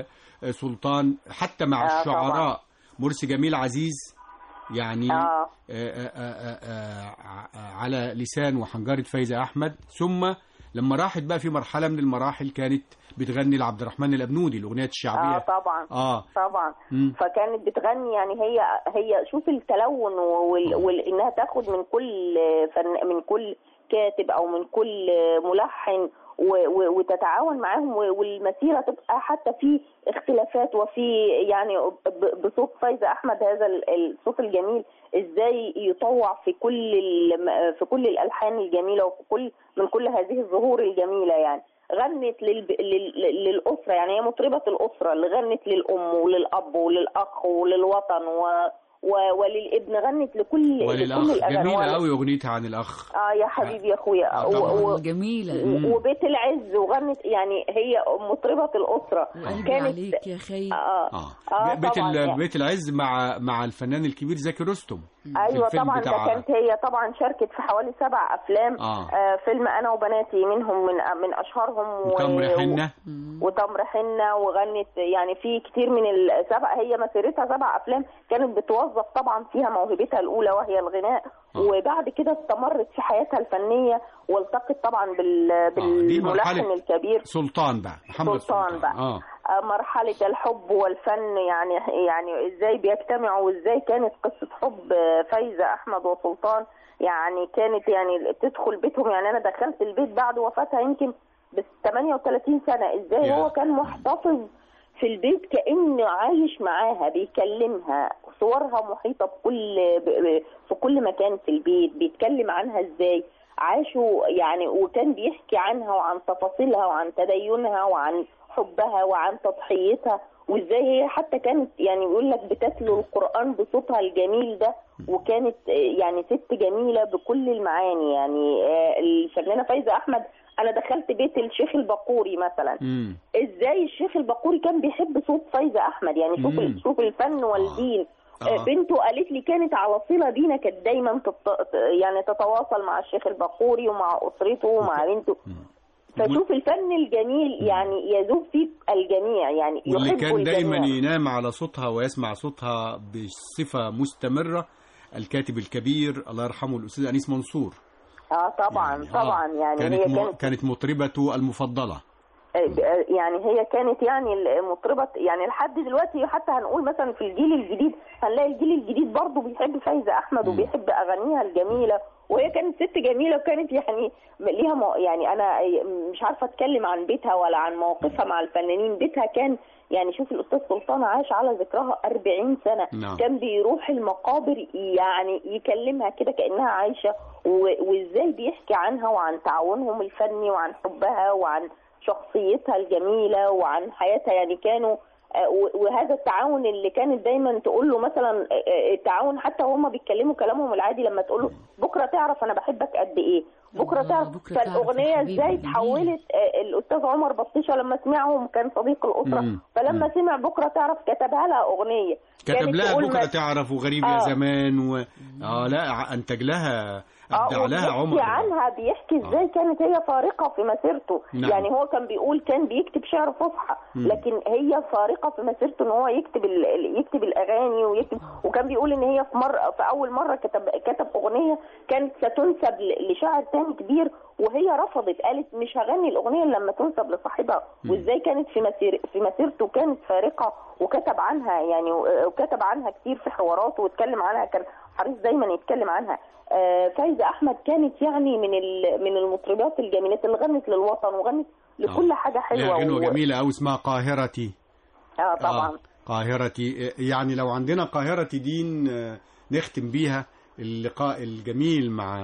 وسلطان حتى مع آه، الشعراء مرسي جميل عزيز يعني آه. آه، آه، آه، آه، آه، على لسان وحنجرة فايزة أحمد ثم لما راحت بقى في مرحلة من المراحل كانت بتغني لعبد الرحمن الأبنودي الأغنية الشعبية اه طبعا آه طبعا مم. فكانت بتغني يعني هي هي شوف التلون وال... وال... انها تاخد من كل فن من كل كاتب او من كل ملحن و... و... وتتعاون معاهم و... والمسيره تبقى حتى في اختلافات وفي يعني ب... بصوت فايزه احمد هذا ال- الصوت الجميل ازاي يطوع في كل ال... في كل الالحان الجميله وفي كل من كل هذه الظهور الجميله يعني غنت للب... لل... للأسرة يعني هي مطربة الأسرة اللي غنت للأم وللأب وللأخ وللوطن و... و... وللابن غنت لكل لكل وللأخ الأغاني جميلة وال- قوي أغنيتها عن الأخ اه يا حبيبي يا اخويا آه، و... طبعاً. و... جميلة و- وبيت العز وغنت يعني هي مطربة الأسرة وقلبي عليك يا خي اه, آه. آه بيت طبعاً ال- يعني. بيت العز مع مع الفنان الكبير زكي رستم في ايوه الفيلم طبعا ده بتاع كانت هي طبعا شاركت في حوالي سبع افلام آه. آه فيلم انا وبناتي منهم من من اشهرهم وتمر حنة وتمر حنة وغنت يعني في كتير من السبع هي مسيرتها سبع افلام كانت بتوظف طبعا فيها موهبتها الاولى وهي الغناء وبعد كده استمرت في حياتها الفنيه والتقت طبعا بال دي بالملحن مرحلة الكبير سلطان بقى محمد سلطان بقى. آه. آه، مرحلة الحب والفن يعني يعني ازاي بيجتمعوا وازاي كانت قصة حب آه، فايزة احمد وسلطان يعني كانت يعني تدخل بيتهم يعني انا دخلت البيت بعد وفاتها يمكن بس 38 سنة ازاي يا. هو كان محتفظ في البيت كأنه عايش معاها بيكلمها صورها محيطة بكل ب- ب- في كل مكان في البيت بيتكلم عنها ازاي عاشوا يعني وكان بيحكي عنها وعن تفاصيلها وعن تدينها وعن حبها وعن تضحيتها وازاي هي حتى كانت يعني بيقول لك بتتلو القرآن بصوتها الجميل ده وكانت آه، يعني ست جميلة بكل المعاني يعني آه، الفنانة فايزة أحمد أنا دخلت بيت الشيخ البقوري مثلا مم. ازاي الشيخ البقوري كان بيحب صوت فايزة احمد يعني شوف مم. شوف الفن والدين آه. آه. بنته قالت لي كانت على صله بينا كانت دايما تت... يعني تتواصل مع الشيخ البقوري ومع اسرته ومع بنته فشوف الفن الجميل يعني يذوب فيه الجميع يعني واللي يحب كان دايما الجميع ينام على صوتها ويسمع صوتها بصفة مستمرة الكاتب الكبير الله يرحمه الأستاذ أنيس منصور اه طبعا طبعا يعني كانت هي م... كانت كانت مطربته المفضلة يعني هي كانت يعني المطربة يعني لحد دلوقتي حتى هنقول مثلا في الجيل الجديد هنلاقي الجيل الجديد برضه بيحب فايزة أحمد وبيحب أغانيها الجميلة وهي كانت ست جميله وكانت يعني ليها مو يعني انا مش عارفه اتكلم عن بيتها ولا عن مواقفها مع الفنانين بيتها كان يعني شوف الاستاذ سلطان عاش على ذكرها 40 سنه نعم. كان بيروح المقابر يعني يكلمها كده كانها عايشه و- وازاي بيحكي عنها وعن تعاونهم الفني وعن حبها وعن شخصيتها الجميله وعن حياتها يعني كانوا آه، و- وهذا التعاون اللي كانت دايما تقول له مثلا آه، آه، التعاون حتى وهم بيتكلموا كلامهم العادي لما تقول له بكره تعرف انا بحبك قد ايه بكره تعرف بكرة تعرف يا فالاغنيه حبيبي، ازاي جميل. تحولت آه، الاستاذ عمر بطيشه لما سمعهم كان صديق الاسره مم. فلما سمع بكره تعرف كتبها لها اغنيه كتب كانت لها تقول بكره ما- تعرف وغريب يا آه. زمان و... اه لا ع- انتج لها ابدع اه لها وبيحكي عمر عنها بيحكي ازاي كانت هي فارقه في مسيرته نعم. يعني هو كان بيقول كان بيكتب شعر فصحى مم. لكن هي فارقه في مسيرته ان هو يكتب ال... ال- يكتب الاغاني ويكتب وكان بيقول ان هي في مره في اول مره كتب كتب اغنيه كانت ستنسب ل- لشاعر تاني كبير وهي رفضت قالت مش هغني الاغنيه إلا لما تنسب لصاحبها مم. وازاي كانت في مسير في مسيرته كانت فارقه وكتب عنها يعني و- وكتب عنها كتير في حواراته واتكلم عنها كان حريص دايما يتكلم عنها آه، فايزة أحمد كانت يعني من ال- من المطربات الجميلات اللي غنت للوطن وغنت لكل حاجة لها حلوة غنوة و- جميلة أو اسمها قاهرتي اه طبعا آه قاهرتي آه، يعني لو عندنا قاهرتي دين آه، نختم بيها اللقاء الجميل مع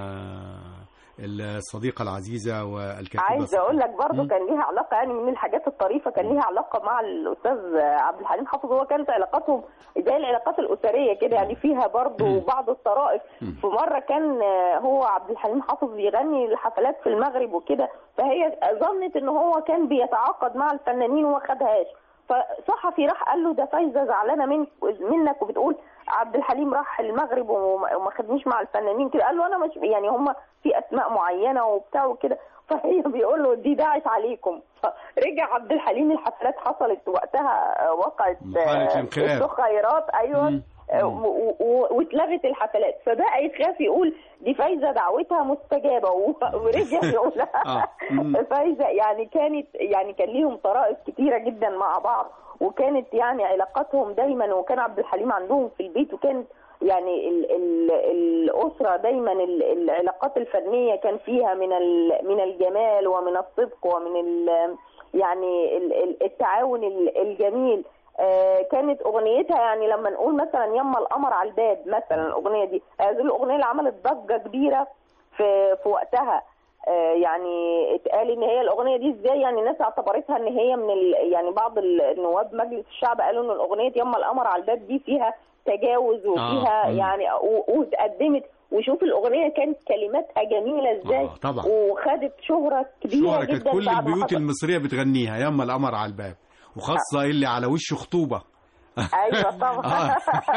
الصديقة العزيزة والكاتبة عايزه اقول لك برضه مم. كان ليها علاقه يعني من الحاجات الطريفه كان ليها علاقه مع الاستاذ عبد الحليم حافظ هو كانت علاقاتهم زي العلاقات الاسريه كده يعني فيها برضه بعض الطرائف في مره كان هو عبد الحليم حافظ بيغني الحفلات في المغرب وكده فهي ظنت ان هو كان بيتعاقد مع الفنانين وما خدهاش فصحفي راح قال له ده فايزه زعلانه منك منك وبتقول عبد الحليم راح المغرب وما وما خدنيش مع الفنانين كده قال له انا مش يعني هم في اسماء معينه وبتاع وكده فهي بيقول له دي دعت عليكم فرجع عبد الحليم الحفلات حصلت وقتها وقعت حالة آه، انقلاب. السخيرات ايوه آه، و- و- واتلغت الحفلات فبقى يخاف يقول دي فايزه دعوتها مستجابه و- ورجع يقولها آه. مم. فايزه يعني كانت يعني كان ليهم طرائف كتيره جدا مع بعض وكانت يعني علاقاتهم دايما وكان عبد الحليم عندهم في البيت وكانت يعني ال ال الاسره دايما ال العلاقات الفنيه كان فيها من ال من الجمال ومن الصدق ومن ال يعني ال- ال- التعاون ال- الجميل آه، كانت اغنيتها يعني لما نقول مثلا يما القمر على الباب مثلا الاغنيه دي هذه الاغنيه اللي عملت ضجه كبيره في في وقتها آه، يعني اتقال ان هي الاغنيه دي ازاي يعني الناس اعتبرتها ان هي من ال... يعني بعض النواب مجلس الشعب قالوا ان الاغنيه يما القمر على الباب دي فيها تجاوز وفيها آه، مم. يعني و- واتقدمت وشوف الاغنيه كانت كلماتها جميله ازاي آه، طبعا. وخدت شهره كبيره شهرة كانت جدا كل بعد ما البيوت حصل. المصرية بتغنيها ياما القمر على الباب وخاصة اللي على وشه خطوبة ايوه طبعا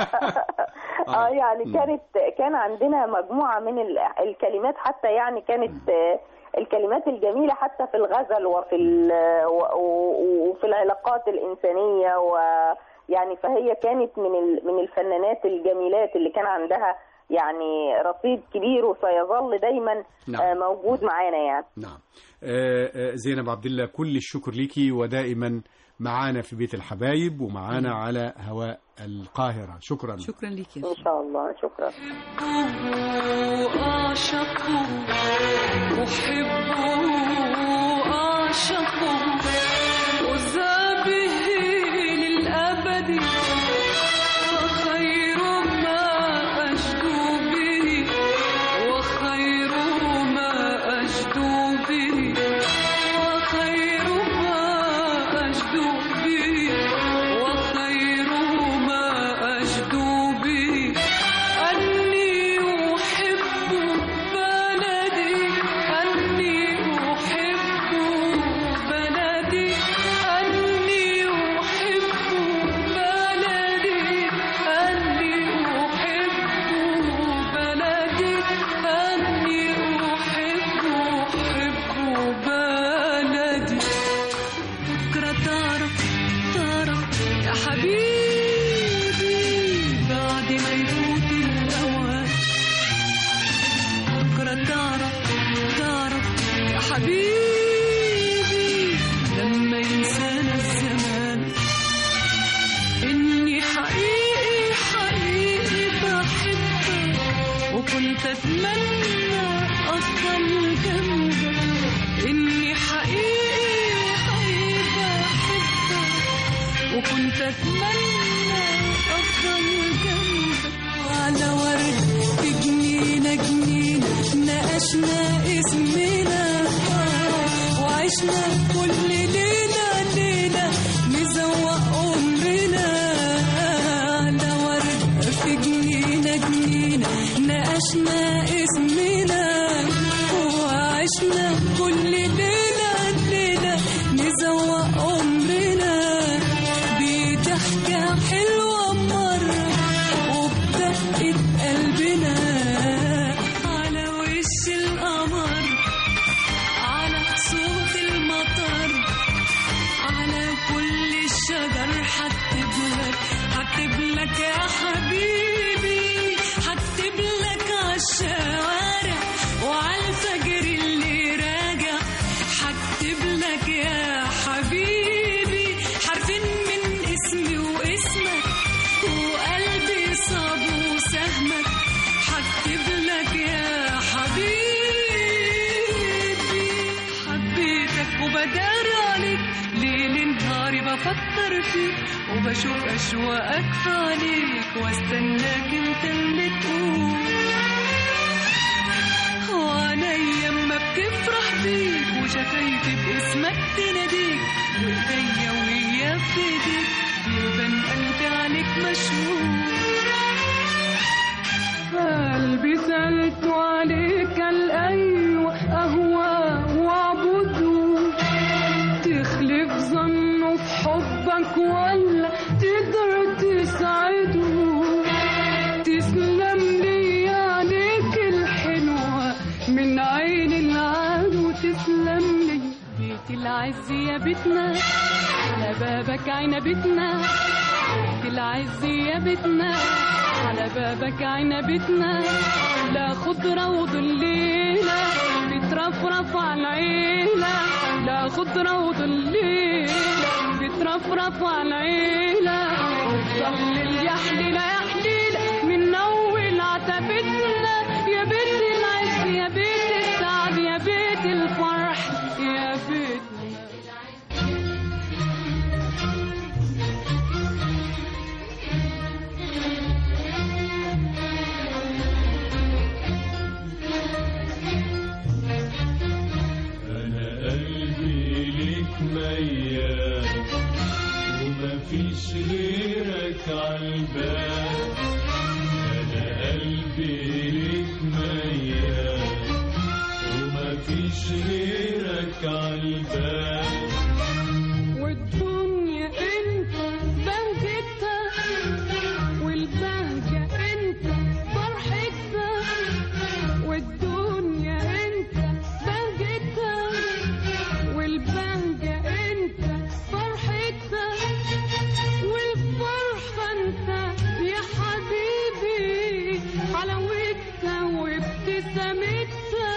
اه يعني كانت كان عندنا مجموعه من ال- الكلمات حتى يعني كانت آه، الكلمات الجميله حتى في الغزل وفي ال- و- و- وفي العلاقات الانسانيه ويعني فهي كانت من ال- من الفنانات الجميلات اللي كان عندها يعني رصيد كبير وسيظل دايما نعم. آه، موجود معانا يعني نعم آه، آه، زينب عبد الله كل الشكر ليكي ودائما معانا في بيت الحبايب ومعانا على هواء القاهرة شكرا شكرا لك ان شاء الله شكرا أعشقه أحبه أعشقه أذى به للأبد وخير ما أجدو به وخير ما أجدو به وخير ما أجدو به وخير ما أجدو به أني أحب بلدي أني أحب كنت أتمنى أفضل جنبك على ورد في جنينة جنينة ناقشنا اسمنا وعشنا كل ليلة ليلة نزوق عمرنا على ورد في جنينة جنينة ناقشنا اسمنا وعشنا كل ليلة ليلة نزوق عمرنا بضحكة حلوة مرة وبدقة قلبنا على وش القمر على صوت المطر على كل الشجر هكتب لك هكتب لك يا حبيبي هكتب لك عالشوارع وعلى الفجر اللي راجع هكتب لك يا حبيبي حرفين من اسمي واسمك وقلبي صاب وسهمك هكتب لك يا حبيبي حبيتك وبدار عليك ليل نهاري بفكر فيك وبشوف أشواقك في عليك واستناك انت اللي تقول وعينيا اما بتفرح بيك وشفايفي باسمك تناديك وايديا وهي في ايديك بيبان قلبي عليك مشهور قلبي سألت عليك الأيوة أهوى وأعبده تخلف ظنه في حبك ولا تقدر تسعده تسلم لي عليك الحلوة من عين العدو تسلم لي بيت العز يا بيتنا على بابك عنبتنا بيت العز يا بيتنا على بابك عنبتنا لا خضرة وظليلة بترفرف على العيلة لا خضرة وظليلة بترفرف على العيلة وتضلل يا حليلة يا حليلة من أول عتبتنا يا بيت العز يا بيت السعد يا بيت الفرح يا بيت أنا قلبي ليك ميال ومفيش غيرك عالبال أنا قلبي ليك ميال ومفيش غيرك عالبال والدنيا انت بهجتها والبهجة انت فرحتها والدنيا انت بهجتها والبهجة انت فرحتها والفرحة انت يا حبيبي حلاوتها وابتسامتها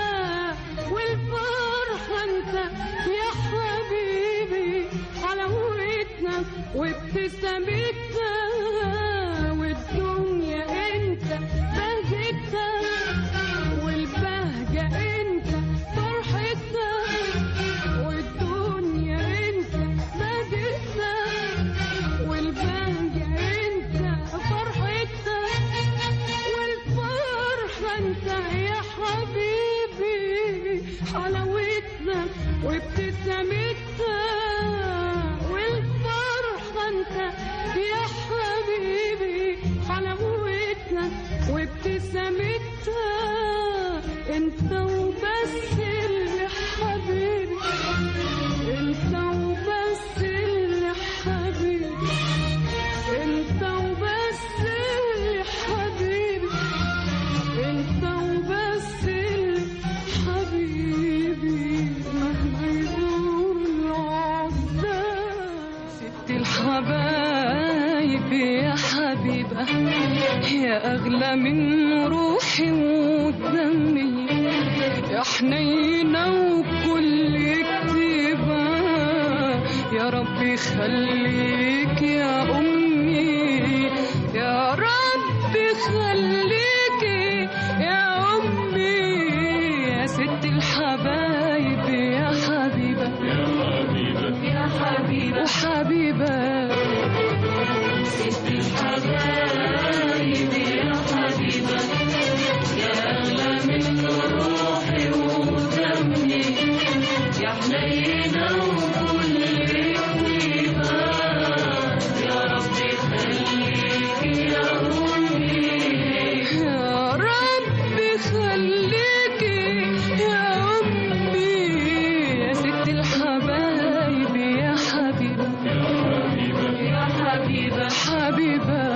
والفرحة انت يا حبيبي حلاوتها وابتسامتها والدنيا انت بهجتها والبهجة انت فرحتها والدنيا انت بهجتها والبهجة انت فرحتها والفرحة انت يا حبيبي حلاوتنا وابتسامتها والفرحة انت يا حبيبي حلاوتنا وابتسامتها انت وبس اللي حبيبي انت وبس اللي حبيبي انت وبس اللي حبيبي انت وبس اللي حبيبي مهما يدور العذاب ست الحبايب يا حبيبة يا أغلى من روحي ودمي يا حنينة وكل كتيبة يا رب يخليك يا أمي يا رب خليك يا أمي يا ست الحبايب يا حبيبة يا حبيبة يا حبيبة وحبيبة حبايبي يا حبيبة يا أغلى من روحي ودمي يا حنينة وكل طيبة يا ربي خليكي يا أمي يا ربي خليكي يا أمي يا ست الحبايب يا حبيبة يا حبيبة حبيبة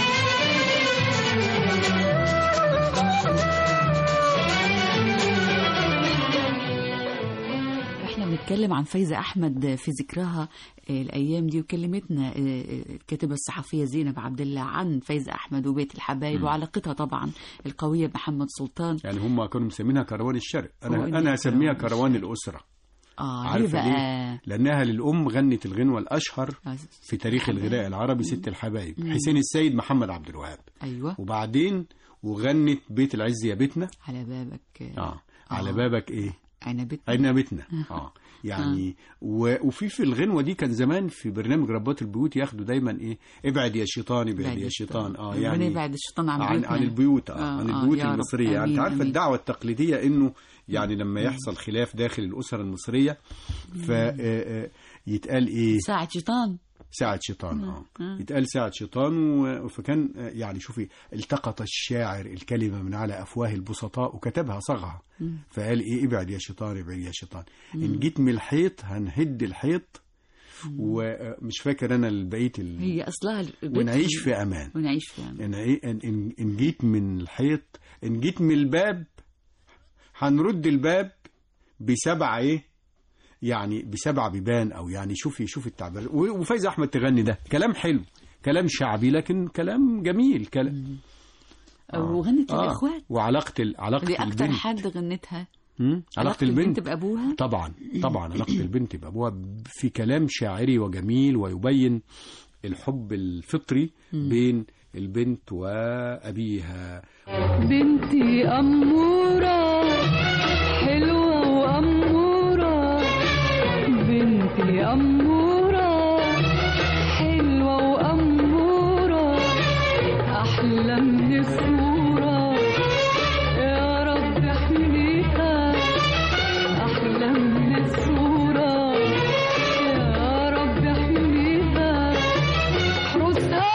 احنا بنتكلم عن فايزة أحمد في ذكرها آه، الأيام دي وكلمتنا آه، آه، الكاتبة الصحفية زينب عبد الله عن فايزة أحمد وبيت الحبايب مم. وعلاقتها طبعا القوية بمحمد سلطان يعني هم كانوا مسمينها كروان الشرق هو انا إنها انا اسميها كروان كروان الاسره اه ليه عارفه بقى ليه؟ لانها للام غنت الغنوه الاشهر في تاريخ الحبايب. الغناء العربي ست الحبايب مم. حسين السيد محمد عبد الوهاب أيوة وبعدين وغنت بيت العز يا بيتنا على بابك اه على بابك ايه عنبتنا عنبتنا اه يعني و... وفي في الغنوه دي كان زمان في برنامج ربات البيوت ياخدوا دايما ايه ابعد يا شيطان ابعد يا شيطان اه ربنا يعني يبعد الشيطان عن عن, بيوتنا عن البيوت آه. آه، عن آه، البيوت يا رب. المصريه يعني آمين، انت عارفه آمين. الدعوه التقليديه انه يعني لما يحصل خلاف داخل الاسر المصريه ف آه، آه، يتقال ايه ساعة شيطان ساعة شيطان اه مم. يتقال ساعة شيطان و- فكان آه، يعني شوفي التقط الشاعر الكلمة من على أفواه البسطاء وكتبها صاغها مم. فقال إيه ابعد يا شيطان ابعد يا شيطان مم. إن جيت من الحيط هنهد الحيط ومش فاكر أنا البقية ال... هي أصلها البيت ونعيش في أمان ونعيش في أمان إن, إيه إن, إن, إن جيت من الحيط إن جيت من الباب هنرد الباب بسبعة إيه يعني بسبع بيبان او يعني شوفي شوفي التعبير و- وفايزه احمد تغني ده كلام حلو كلام شعبي لكن كلام جميل كلام وغنت آه. للإخوات وعلاقه ال... علاقه دي أكتر البنت حد غنتها مم؟ علاقه البنت بأبوها طبعا طبعا علاقه البنت بابوها في كلام شاعري وجميل ويبين الحب الفطري بين البنت وابيها بنتي أمورة حلوة وأمورة بنتي أمورة حلوة وأمورة أحلى من الصورة يا رب احميها أحلى من الصورة يا رب احميها احرسها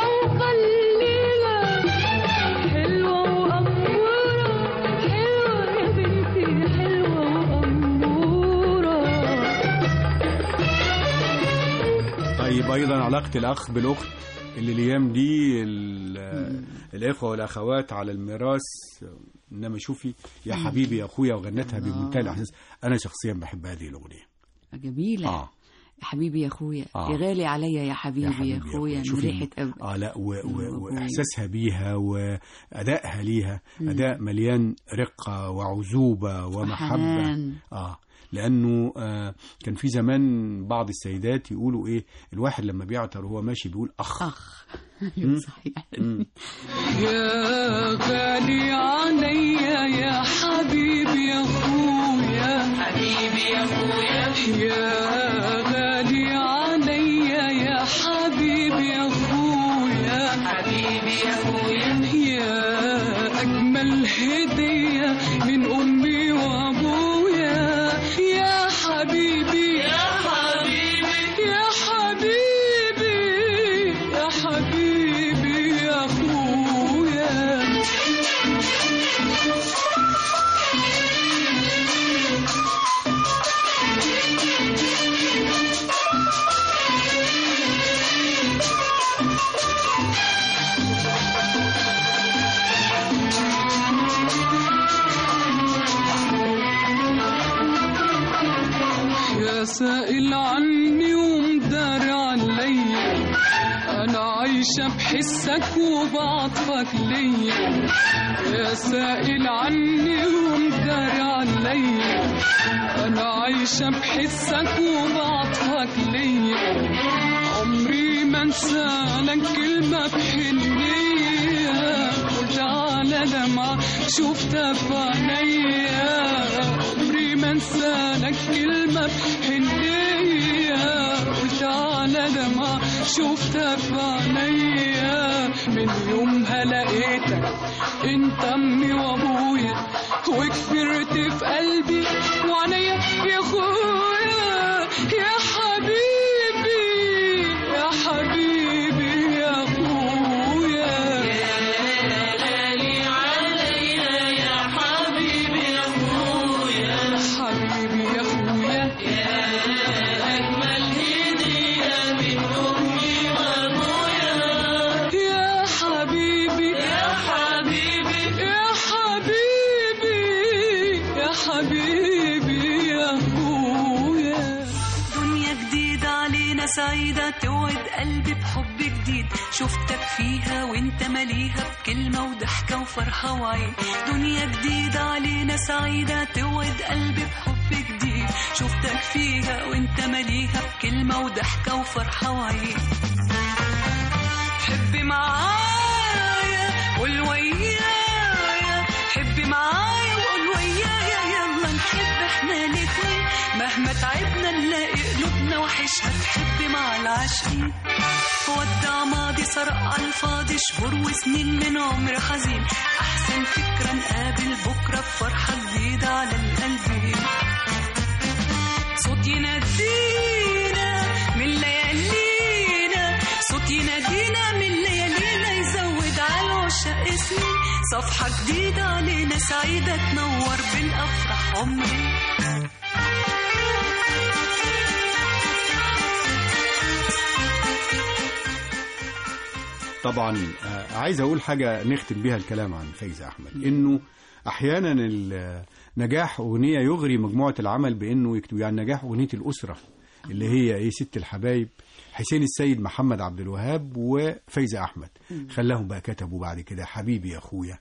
وخليها حلوة وأمورة حلوة يا بنتي حلوة وأمورة طيب ايضا علاقه الاخ بالاخت اللي الايام دي ال- الاخوه والاخوات على الميراث انما شوفي يا مم. حبيبي يا اخويا وغنتها بمنتهى آه. الاحساس انا شخصيا بحب هذه الاغنيه جميلة اه يا حبيبي يا أخويا آه. يا غالي عليا يا حبيبي يا حبيبي أخويا من شوفي ريحة أب اه لا و و أبويا. واحساسها بيها وادائها ليها مم. اداء مليان رقه وعذوبه ومحبه وحنان. اه لانه آه كان في زمان بعض السيدات يقولوا ايه الواحد لما بيعطر وهو ماشي بيقول اخ اخ مم. صحيح مم. يا غالي عليا يا حبيبي يا اخويا حبيبي يا اخويا يا غالي عليا يا حبيبي يا اخويا حبيبي يا اخويا يا اجمل هديه من امي وابويا يا حبيبي يا حبيبي يا حبيبي يا حبيبي يا اخويا يا سائل عني ومدار عليا انا عايشه بحسك وبعطفك ليا يا سائل عني ومدار عليا انا عايشه بحسك وبعطفك ليا عمري ما انسى لك كلمه بحنيه قلت على دمعه شفتها في عينيا عمري ما انسى لك كلمه بحنيه قلت على دمعه شفتها في عينيا من يومها لقيتك انت امي وابويا وكبرت في قلبي وعينيا يا اخويا يا حبيبي يا حبيبي يا اخويا يا غالي عليا يا حبيبي يا اخويا حبيبي يا اخويا يا اجمل هديه من امي وابويا يا حبيبي يا حبيبي يا حبيبي يا حبيبي يا اخويا دنيا جديدة علينا سعيدة توعد قلبي بحب جديد شفتك فيها وانت مليها بكلمة وضحكة وفرحة وعين دنيا جديدة علينا سعيدة توعد قلبي بحب جديد شفتك فيها وانت مليها بكلمة وضحكة وفرحة وعين حبي معايا قول ويايا حبي معايا وقول ويايا يلا نحب احنا الاتنين مهما تعبنا نلاقي قلوبنا وحشها تحب مع العاشقين ودع ماضي سرق على الفاضي شهور وسنين من عمر حزين احسن فكرة نقابل بكرة بفرحة جديدة على القلبين صوت ينادينا من ليالينا صوت ينادينا من ليالينا يزود على العشاق اسمي صفحة جديدة علينا سعيدة تنور بالأفراح عمري طبعا آه، عايز اقول حاجه نختم بيها الكلام عن فايزه احمد انه احيانا ال- نجاح اغنيه يغري مجموعه العمل بانه يكتب يعني نجاح اغنيه الاسره اللي هي ايه ست الحبايب حسين السيد محمد عبد الوهاب وفايزه احمد مم. خلاهم بقى كتبوا بعد كده حبيبي يا اخويا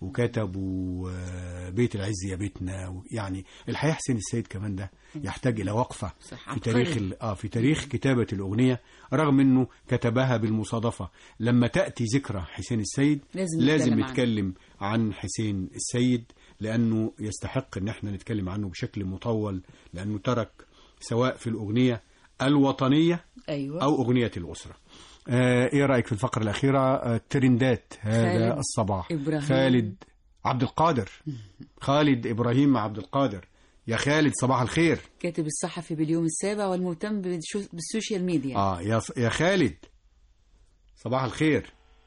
وكتبوا آه، بيت العز يا بيتنا و- يعني الحقيقه حسين السيد كمان ده يحتاج الى وقفه صح، في تاريخ عبقري. ال- اه في تاريخ كتابه الاغنيه رغم انه كتبها بالمصادفه لما تاتي ذكرى حسين السيد لازم لازم نتكلم عنه. نتكلم عن حسين السيد لانه يستحق ان احنا نتكلم عنه بشكل مطول لانه ترك سواء في الاغنيه الوطنيه ايوه او اغنيه الاسره آه ايه رايك في الفقره الاخيره آه ترندات هذا خالد الصباح إبراهيم. خالد عبد القادر خالد ابراهيم عبد القادر يا خالد صباح الخير كاتب الصحفي باليوم السابع والمهتم بالشو- بالسوشيال ميديا اه يا يا خالد صباح الخير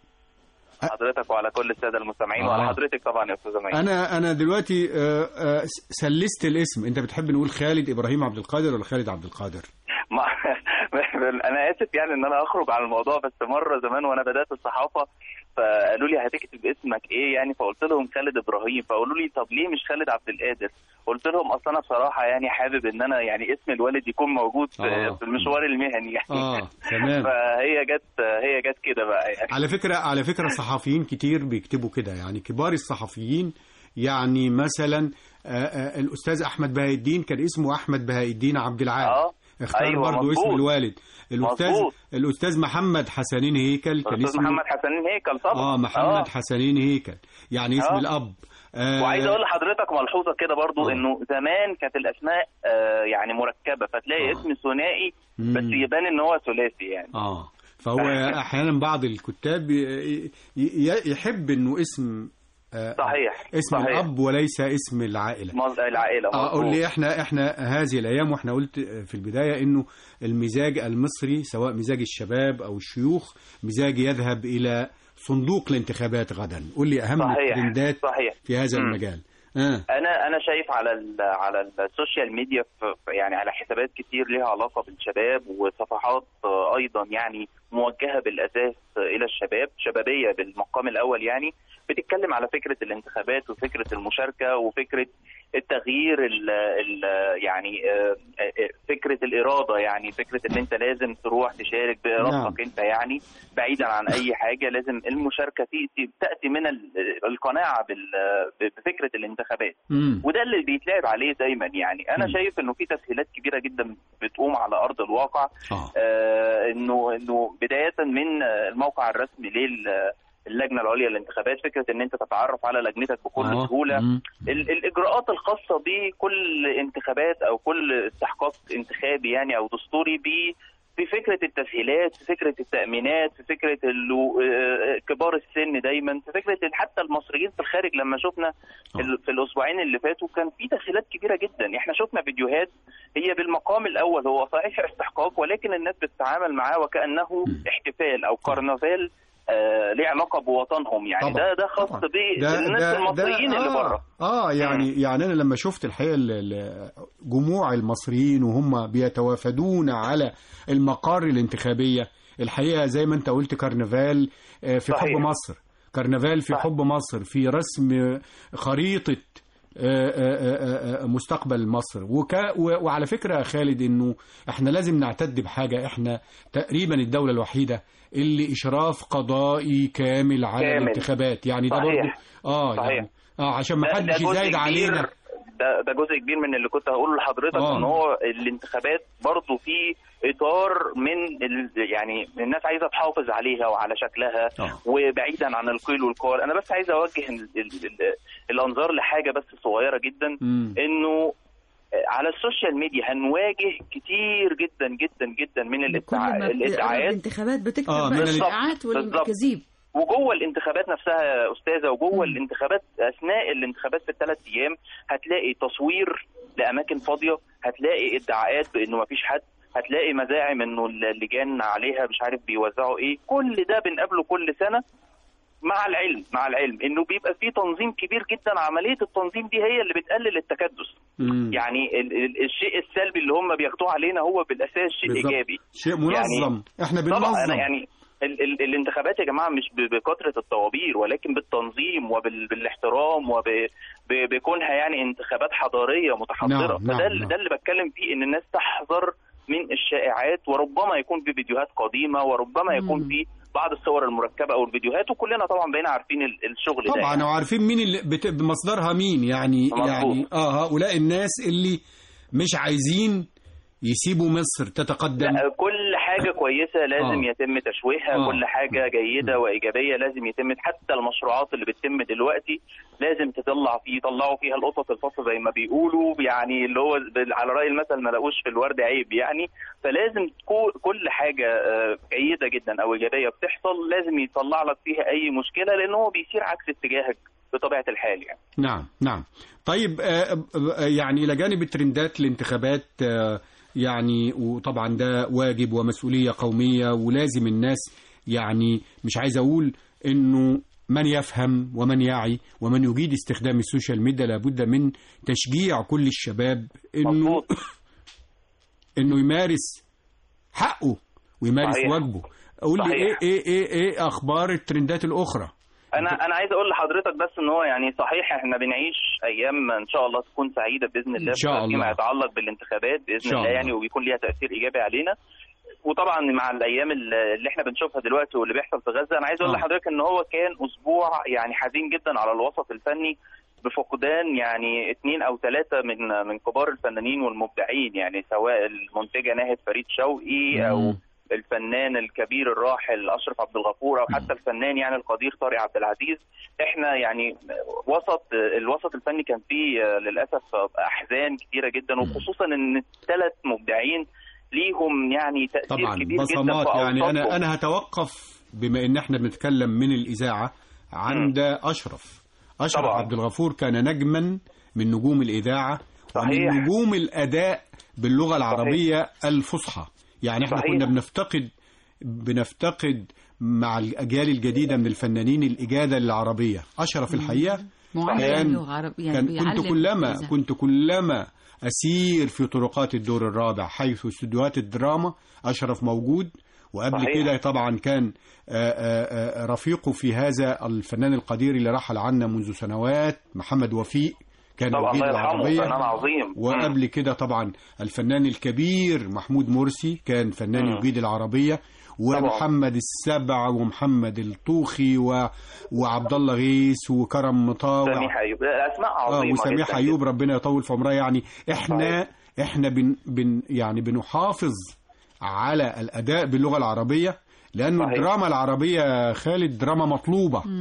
حضرتك وعلى كل الساده المستمعين آه. وعلى حضرتك طبعا يا استاذ مي انا انا دلوقتي آه، آه، سلست الاسم انت بتحب نقول خالد ابراهيم عبد القادر ولا خالد عبد القادر ما انا اسف يعني ان انا اخرج عن الموضوع بس مره زمان وانا بدات الصحافه فقالوا لي هتكتب اسمك ايه يعني فقلت لهم خالد ابراهيم فقالوا لي طب ليه مش خالد عبد القادر قلت لهم اصل انا بصراحه يعني حابب ان انا يعني اسم الوالد يكون موجود في, آه. في المشوار المهني يعني اه تمام فهي جت هي جت كده بقى يعني على فكرة على فكرة صحفيين كتير بيكتبوا كده يعني كبار الصحفيين يعني مثلا آه، آه، الأستاذ أحمد بهاء الدين كان اسمه أحمد بهاء الدين عبد العال آه، اختار أيوة، برضه مظبوط. اسم الوالد الأستاذ مظبوط. الأستاذ محمد حسنين هيكل كان استاذ اسمه محمد حسنين هيكل طبعا اه محمد حسنين هيكل يعني اسم آه. الأب آه، وعايز اقول لحضرتك ملحوظه كده برضو انه زمان كانت الاسماء آه يعني مركبه فتلاقي اسم ثنائي بس مم. يبان ان هو ثلاثي يعني اه فهو احيانا بعض الكتاب ي- ي- يحب انه اسم آه، صحيح اسم صحيح. الاب وليس اسم العائله مز- العائله اه مظبوط. قول لي احنا احنا هذه الايام واحنا قلت في البدايه انه المزاج المصري سواء مزاج الشباب او الشيوخ مزاج يذهب الى صندوق الانتخابات غدا قول لي اهم صحيح، الترندات صحيح. في هذا مم. المجال اه انا انا شايف على ال على السوشيال ميديا في في- يعني على حسابات كتير ليها علاقه بالشباب وصفحات آه، ايضا يعني موجهه بالاساس الى الشباب شبابيه بالمقام الاول يعني بتتكلم على فكره الانتخابات وفكره المشاركه وفكره التغيير ال ال يعني آه، آه، فكره الاراده يعني فكره ان انت لازم تروح تشارك بارادتك نعم. انت يعني بعيدا عن اي حاجه لازم المشاركه تاتي تاتي من ال- القناعه بال- بفكره الانتخابات مم. وده اللي بيتلعب عليه دايما يعني انا مم. شايف انه في تسهيلات كبيره جدا بتقوم على ارض الواقع آه. آه انه انه بدايه من آه، الموقع الرسمي لل اللجنه العليا للانتخابات فكره ان انت تتعرف على لجنتك بكل آه. سهوله مم. ال- الاجراءات الخاصه بكل انتخابات او كل استحقاق انتخابي يعني او دستوري بي في فكره التسهيلات في فكره التامينات في فكره اللو- آه، كبار السن دايما في فكره حتى المصريين في الخارج لما شفنا ال- في الاسبوعين اللي فاتوا كان في تسهيلات كبيره جدا احنا شفنا فيديوهات هي بالمقام الاول هو صحيح استحقاق ولكن الناس بتتعامل معاه وكانه احتفال او كرنفال آه ليه علاقه بوطنهم يعني طبعا. ده ده خاص بالناس المصريين اللي آه بره اه يعني يعني انا لما شفت الحقيقه ال- ال- جموع المصريين وهم بيتوافدون على المقار الانتخابيه الحقيقه زي ما انت قلت كرنفال آه، في صحيح. حب مصر كرنفال في حب مصر في رسم خريطه آه، آه، آه، آه، مستقبل مصر وك و- وعلى فكره يا خالد انه احنا لازم نعتد بحاجه احنا تقريبا الدوله الوحيده اللي اشراف قضائي كامل على كامل. الانتخابات يعني ده صحيح. برضه اه صحيح. يعني اه عشان ما ده- ده حدش جزء يزايد كبير- علينا ده ده جزء كبير من اللي كنت هقوله لحضرتك آه. ان هو الانتخابات برضه في اطار من ال... يعني الناس عايزه تحافظ عليها وعلى شكلها وبعيدا عن القيل والقال انا بس عايز اوجه ال... ال... ال... الانظار لحاجه بس صغيره جدا مم. انه على السوشيال ميديا هنواجه كتير جدا جدا جدا من كل الادعاء ما بتقرب الادعاءات الانتخابات بتكتب آه، بقى من ال- الاشاعات بالظبط. والكذيب وجوه الانتخابات نفسها يا استاذه وجوه الانتخابات اثناء الانتخابات في الثلاث ايام هتلاقي تصوير لاماكن فاضيه هتلاقي ادعاءات بانه ما فيش حد هتلاقي مزاعم انه اللجان عليها مش عارف بيوزعوا ايه كل ده بنقابله كل سنه مع العلم مع العلم انه بيبقى في تنظيم كبير جدا عمليه التنظيم دي هي اللي بتقلل التكدس مم. يعني ال- ال- الشيء السلبي اللي هم بياخدوه علينا هو بالاساس شيء بالظبط. ايجابي شيء منظم احنا طبعا بننظم انا يعني ال ال الانتخابات يا جماعه مش ب- بكثره الطوابير ولكن بالتنظيم وبالاحترام وبكونها يعني انتخابات حضاريه متحضره نعم، نعم، فده ال- نعم. ده اللي بتكلم فيه ان الناس تحذر من الشائعات وربما يكون في فيديوهات قديمه وربما يكون في بعض الصور المركبه او الفيديوهات وكلنا طبعا بقينا عارفين ال- الشغل ده طبعا يعني. وعارفين مين اللي بت... مصدرها مين يعني مظبوط. يعني اه هؤلاء الناس اللي مش عايزين يسيبوا مصر تتقدم لا كل حاجة كويسة لازم آه. يتم تشويهها آه. كل حاجة جيدة وإيجابية لازم يتم حتى المشروعات اللي بتتم دلوقتي لازم تطلع فيه يطلعوا فيها القطط الفصل زي ما بيقولوا يعني اللي هو بال- على رأي المثل ما لقوش في الورد عيب يعني فلازم تكون كل حاجة آه، جيدة جدا أو إيجابية بتحصل لازم يطلع لك فيها أي مشكلة لأن هو بيسير عكس اتجاهك بطبيعة الحال يعني نعم نعم طيب آه آه، يعني إلى جانب الترندات الانتخابات آه يعني وطبعا ده واجب ومسؤولية قومية ولازم الناس يعني مش عايز أقول إنه من يفهم ومن يعي ومن يجيد استخدام السوشيال ميديا لابد من تشجيع كل الشباب إنه إنه يمارس حقه ويمارس صحيح. واجبه قول لي صحيح. إيه إيه إيه إيه أخبار الترندات الأخرى انا انا عايز اقول لحضرتك بس ان هو يعني صحيح احنا بنعيش ايام ان شاء الله تكون سعيده باذن الله إن شاء الله. فيما يتعلق بالانتخابات باذن شاء الله الله. يعني وبيكون ليها تاثير ايجابي علينا وطبعا مع الايام اللي اللي احنا بنشوفها دلوقتي واللي بيحصل في غزه انا عايز اقول آه. لحضرتك ان هو كان اسبوع يعني حزين جدا على الوسط الفني بفقدان يعني اثنين او ثلاثه من من كبار الفنانين والمبدعين يعني سواء المنتجه ناهد فريد شوقي او الفنان الكبير الراحل اشرف عبد الغفور او حتى الفنان يعني القدير طارق عبد العزيز احنا يعني وسط الوسط الفني كان فيه آه، للاسف احزان كتيره جدا وخصوصا ان الثلاث مبدعين ليهم يعني تاثير طبعا كبير جدا بصمات في يعني انا أوساطهم. انا هتوقف بما ان احنا بنتكلم من الاذاعه عند اشرف اشرف طبعا. عبد الغفور كان نجما من نجوم الاذاعه ومن صحيح. نجوم الاداء باللغه العربيه الفصحى يعني احنا صحيح. كنا بنفتقد بنفتقد مع الاجيال الجديده من الفنانين الاجاده العربيه اشرف الحقيقه معلم كان لغة عربية يعني كان بيعلم كنت كلما الإذاعة. كنت كلما أسير في طرقات الدور الرابع حيث استديوهات الدراما أشرف موجود وقبل صحيح. كده طبعا كان آه، آه، آه، رفيقه في هذا الفنان القدير اللي رحل عنا منذ سنوات محمد وفيق كان طبعا وجيد الله يرحمه العربية فنان عظيم وقبل كده طبعا الفنان الكبير محمود مرسي كان فنان مم. يجيد العربية ومحمد السبع ومحمد الطوخي و... وعبد الله غيث وكرم مطاوع سميح ايوب اسماء اه عظيمه وسميح جداً ايوب ربنا يطول في عمرها يعني احنا احنا بن بن يعني بنحافظ على الاداء باللغه العربيه لانه صحيح. الدراما العربيه يا خالد دراما مطلوبه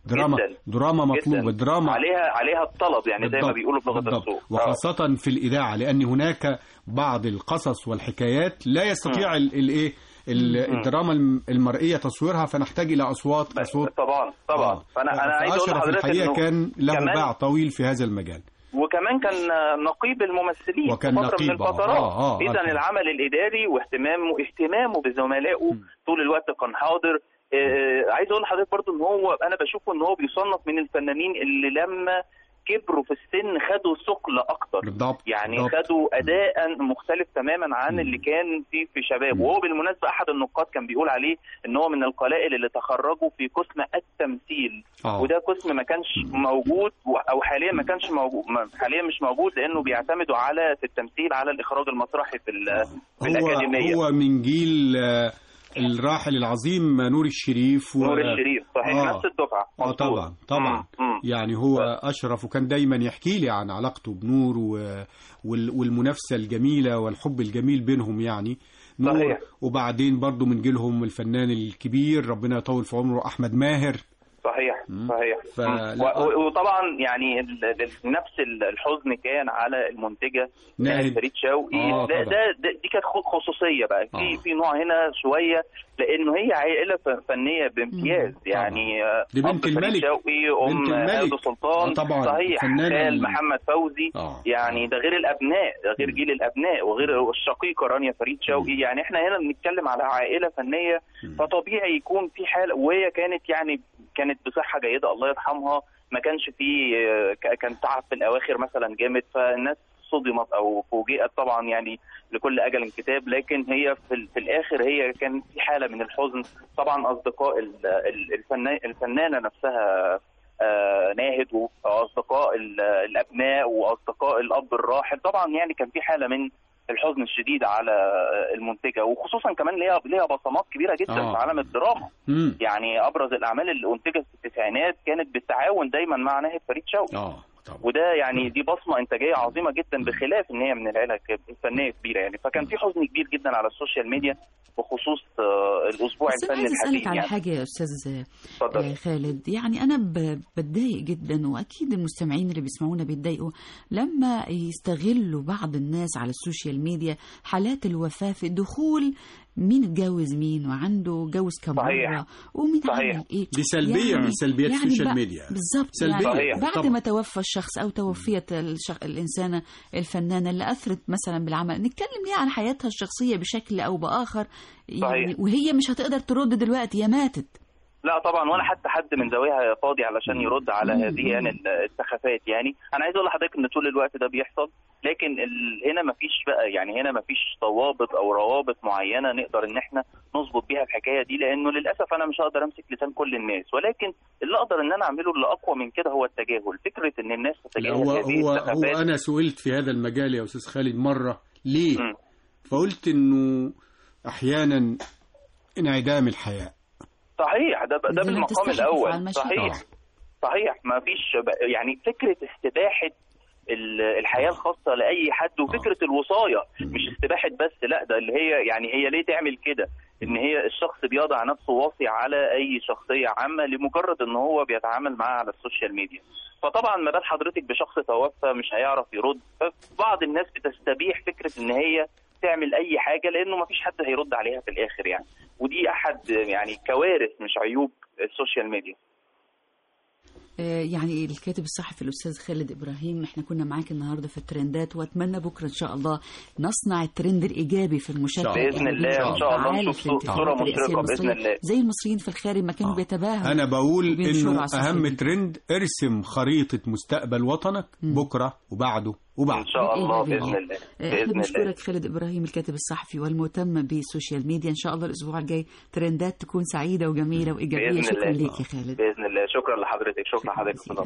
دراما جداً. دراما مطلوبه جداً. دراما عليها عليها الطلب يعني زي ما بالضبط، بيقولوا بلغه بالضبط. السوق آه. وخاصة في الإذاعة لأن هناك بعض القصص والحكايات لا يستطيع ال- الإيه ال- مم. الدراما الم- المرئية تصويرها فنحتاج إلى أصوات أصوات طبعا طبعا آه. فانا انا عايز اقول فأشرف لحضرتك الحقيقة انه كان له كمان باع طويل في هذا المجال وكمان كان نقيب الممثلين وكان في فتره من نقيب، آه. الفترات آه، آه، اذا عارف. العمل الاداري واهتمامه اهتمامه بزملائه طول الوقت كان حاضر آه، عايز اقول لحضرتك برضو ان هو انا بشوفه ان هو بيصنف من الفنانين اللي لما كبروا في السن خدوا ثقل اكتر بالضبط يعني بالضبط. خدوا اداء مختلف تماما عن اللي كان فيه في شباب وهو بالمناسبه احد النقاد كان بيقول عليه ان هو من القلائل اللي تخرجوا في قسم التمثيل آه. وده قسم ما كانش موجود و- او حاليا ما كانش موجود ما- حاليا مش موجود لانه بيعتمدوا على في التمثيل على الاخراج المسرحي في, ال- في الاكاديميه هو هو من جيل آه، الراحل العظيم نور الشريف و... نور الشريف صحيح آه. نفس الدفعه اه مظبوط. طبعا طبعا مم. يعني هو اشرف وكان دايما يحكي لي عن علاقته بنور و... وال... والمنافسه الجميله والحب الجميل بينهم يعني نور صحيح. وبعدين برضو من جيلهم الفنان الكبير ربنا يطول في عمره احمد ماهر صحيح صحيح ف- مم. و- و- وطبعا يعني ال- ال- نفس ال- الحزن كان على المنتجه ناهد. ناهد فريد شوقي آه، ده, طبعا. ده, ده دي كانت خ- خصوصيه بقى في في نوع هنا شويه لانه هي عائله ف- فنيه بامتياز يعني آه، دي بنت أب فريد الملك. شوقي ام بنت الملك. هادو سلطان آه، طبعا. صحيح فنانة خال ال- محمد فوزي آه. يعني ده غير الابناء ده غير جيل الابناء وغير الشقيقه رانيا فريد شوقي يعني احنا هنا بنتكلم على عائله فنيه فطبيعي يكون في حاله وهي كانت يعني كانت بصحه جيده الله يرحمها ما كانش في ك- كان تعب في الاواخر مثلا جامد فالناس صدمت او فوجئت طبعا يعني لكل اجل كتاب لكن هي في, ال- في الاخر هي كان في حاله من الحزن طبعا اصدقاء ال- ال- الفنا- الفنانه نفسها آه، ناهد واصدقاء ال- الابناء واصدقاء الاب الراحل طبعا يعني كان في حاله من الحزن الشديد على المنتجه وخصوصا كمان ليها ليها بصمات كبيره جدا آه. في عالم الدراما مم. يعني ابرز الاعمال اللي انتجت في التسعينات كانت بالتعاون دايما مع ناهد فريد شوقي اه وده يعني دي بصمه انتاجيه عظيمه جدا بخلاف ان هي من العيله ك- فنيه كبيره يعني فكان في حزن كبير جدا على السوشيال ميديا بخصوص آه، الاسبوع بس انا الفني عايز اسالك الحديث على يعني حاجه يا استاذ اتفضل. آه، خالد يعني انا ب- بتضايق جدا واكيد المستمعين اللي بيسمعونا بيتضايقوا لما يستغلوا بعض الناس على السوشيال ميديا حالات الوفاه في دخول مين اتجوز مين وعنده جوز كم صحيح. مره ومين صحيح. عمل ايه دي سلبية من سلبيات يعني السوشيال بق- ميديا. بالظبط سلبية. يعني صحيح. بعد طبعا. ما توفى الشخص او توفيت الشخ... الانسانه الفنانه اللي اثرت مثلا بالعمل نتكلم ليه عن حياتها الشخصيه بشكل او باخر يعني صحيح. وهي مش هتقدر ترد دلوقتي يا ماتت لا طبعا ولا حتى حد من ذويها فاضي علشان يرد على هذه يعني السخافات يعني انا عايز اقول لحضرتك ان طول الوقت ده بيحصل لكن ال... هنا مفيش بقى يعني هنا مفيش ضوابط او روابط معينه نقدر ان احنا نظبط بيها الحكايه دي لانه للاسف انا مش هقدر امسك لسان كل الناس ولكن اللي اقدر ان انا اعمله اللي اقوى من كده هو التجاهل فكره ان الناس لا تتجاهل هو هذه هو هو السخافات انا سئلت في هذا المجال يا استاذ خالد مره ليه فقلت انه احيانا انعدام الحياء صحيح ده ده زي ما بالمقام بتستحي الاول تفعل ما شئت. صحيح آه. صحيح ما فيش ب- يعني فكره استباحه ال- الحياه الخاصه لاي حد وفكره الوصايه مش استباحه بس لا ده اللي هي يعني هي ليه تعمل كده ان هي الشخص بيضع نفسه واصي على اي شخصيه عامه لمجرد ان هو بيتعامل معاها على السوشيال ميديا فطبعا ما بال حضرتك بشخص توفى مش هيعرف يرد فبعض الناس بتستبيح فكره ان هي تعمل اي حاجه لانه ما فيش حد هيرد عليها في الاخر يعني ودي احد يعني كوارث مش عيوب السوشيال ميديا آه، يعني الكاتب الصحفي الاستاذ خالد ابراهيم احنا كنا معاك النهارده في الترندات واتمنى بكره ان شاء الله نصنع الترند الايجابي في المشاركه بإذن الله، الإيجابية إن شاء الله والفعالة نشوف في الانتخابات صورة الرئاسية مشرقة بإذن المصرية. الله. زي المصريين في الخارج ما كانوا بيتباهوا انا بقول وبينشروا انه على السوشيال اهم ميديا. ترند ارسم خريطه مستقبل وطنك بكره وبعده وبعده ان شاء الله بإذن باذن الله. الله احنا باذن الله بنشكرك خالد ابراهيم الكاتب الصحفي والمهتم بالسوشيال ميديا ان شاء الله الاسبوع الجاي ترندات تكون سعيده وجميله وايجابيه باذن شكرا الله ليك يا خالد باذن الله شكرا لحضرتك شكرا لحضرتك استاذ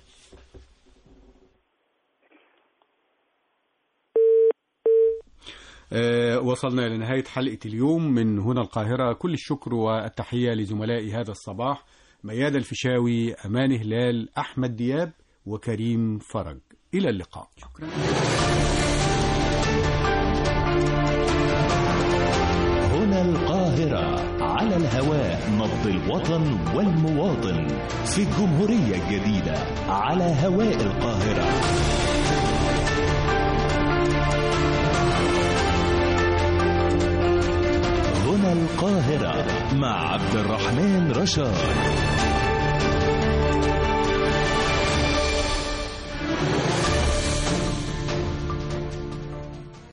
آه، وصلنا لنهاية حلقة اليوم من هنا القاهرة كل الشكر والتحية لزملائي هذا الصباح مياد الفيشاوي أمان هلال أحمد دياب وكريم فرج إلى اللقاء هنا القاهرة على الهواء نبض الوطن والمواطن في الجمهورية الجديدة على هواء القاهرة هنا القاهرة مع عبد الرحمن رشاد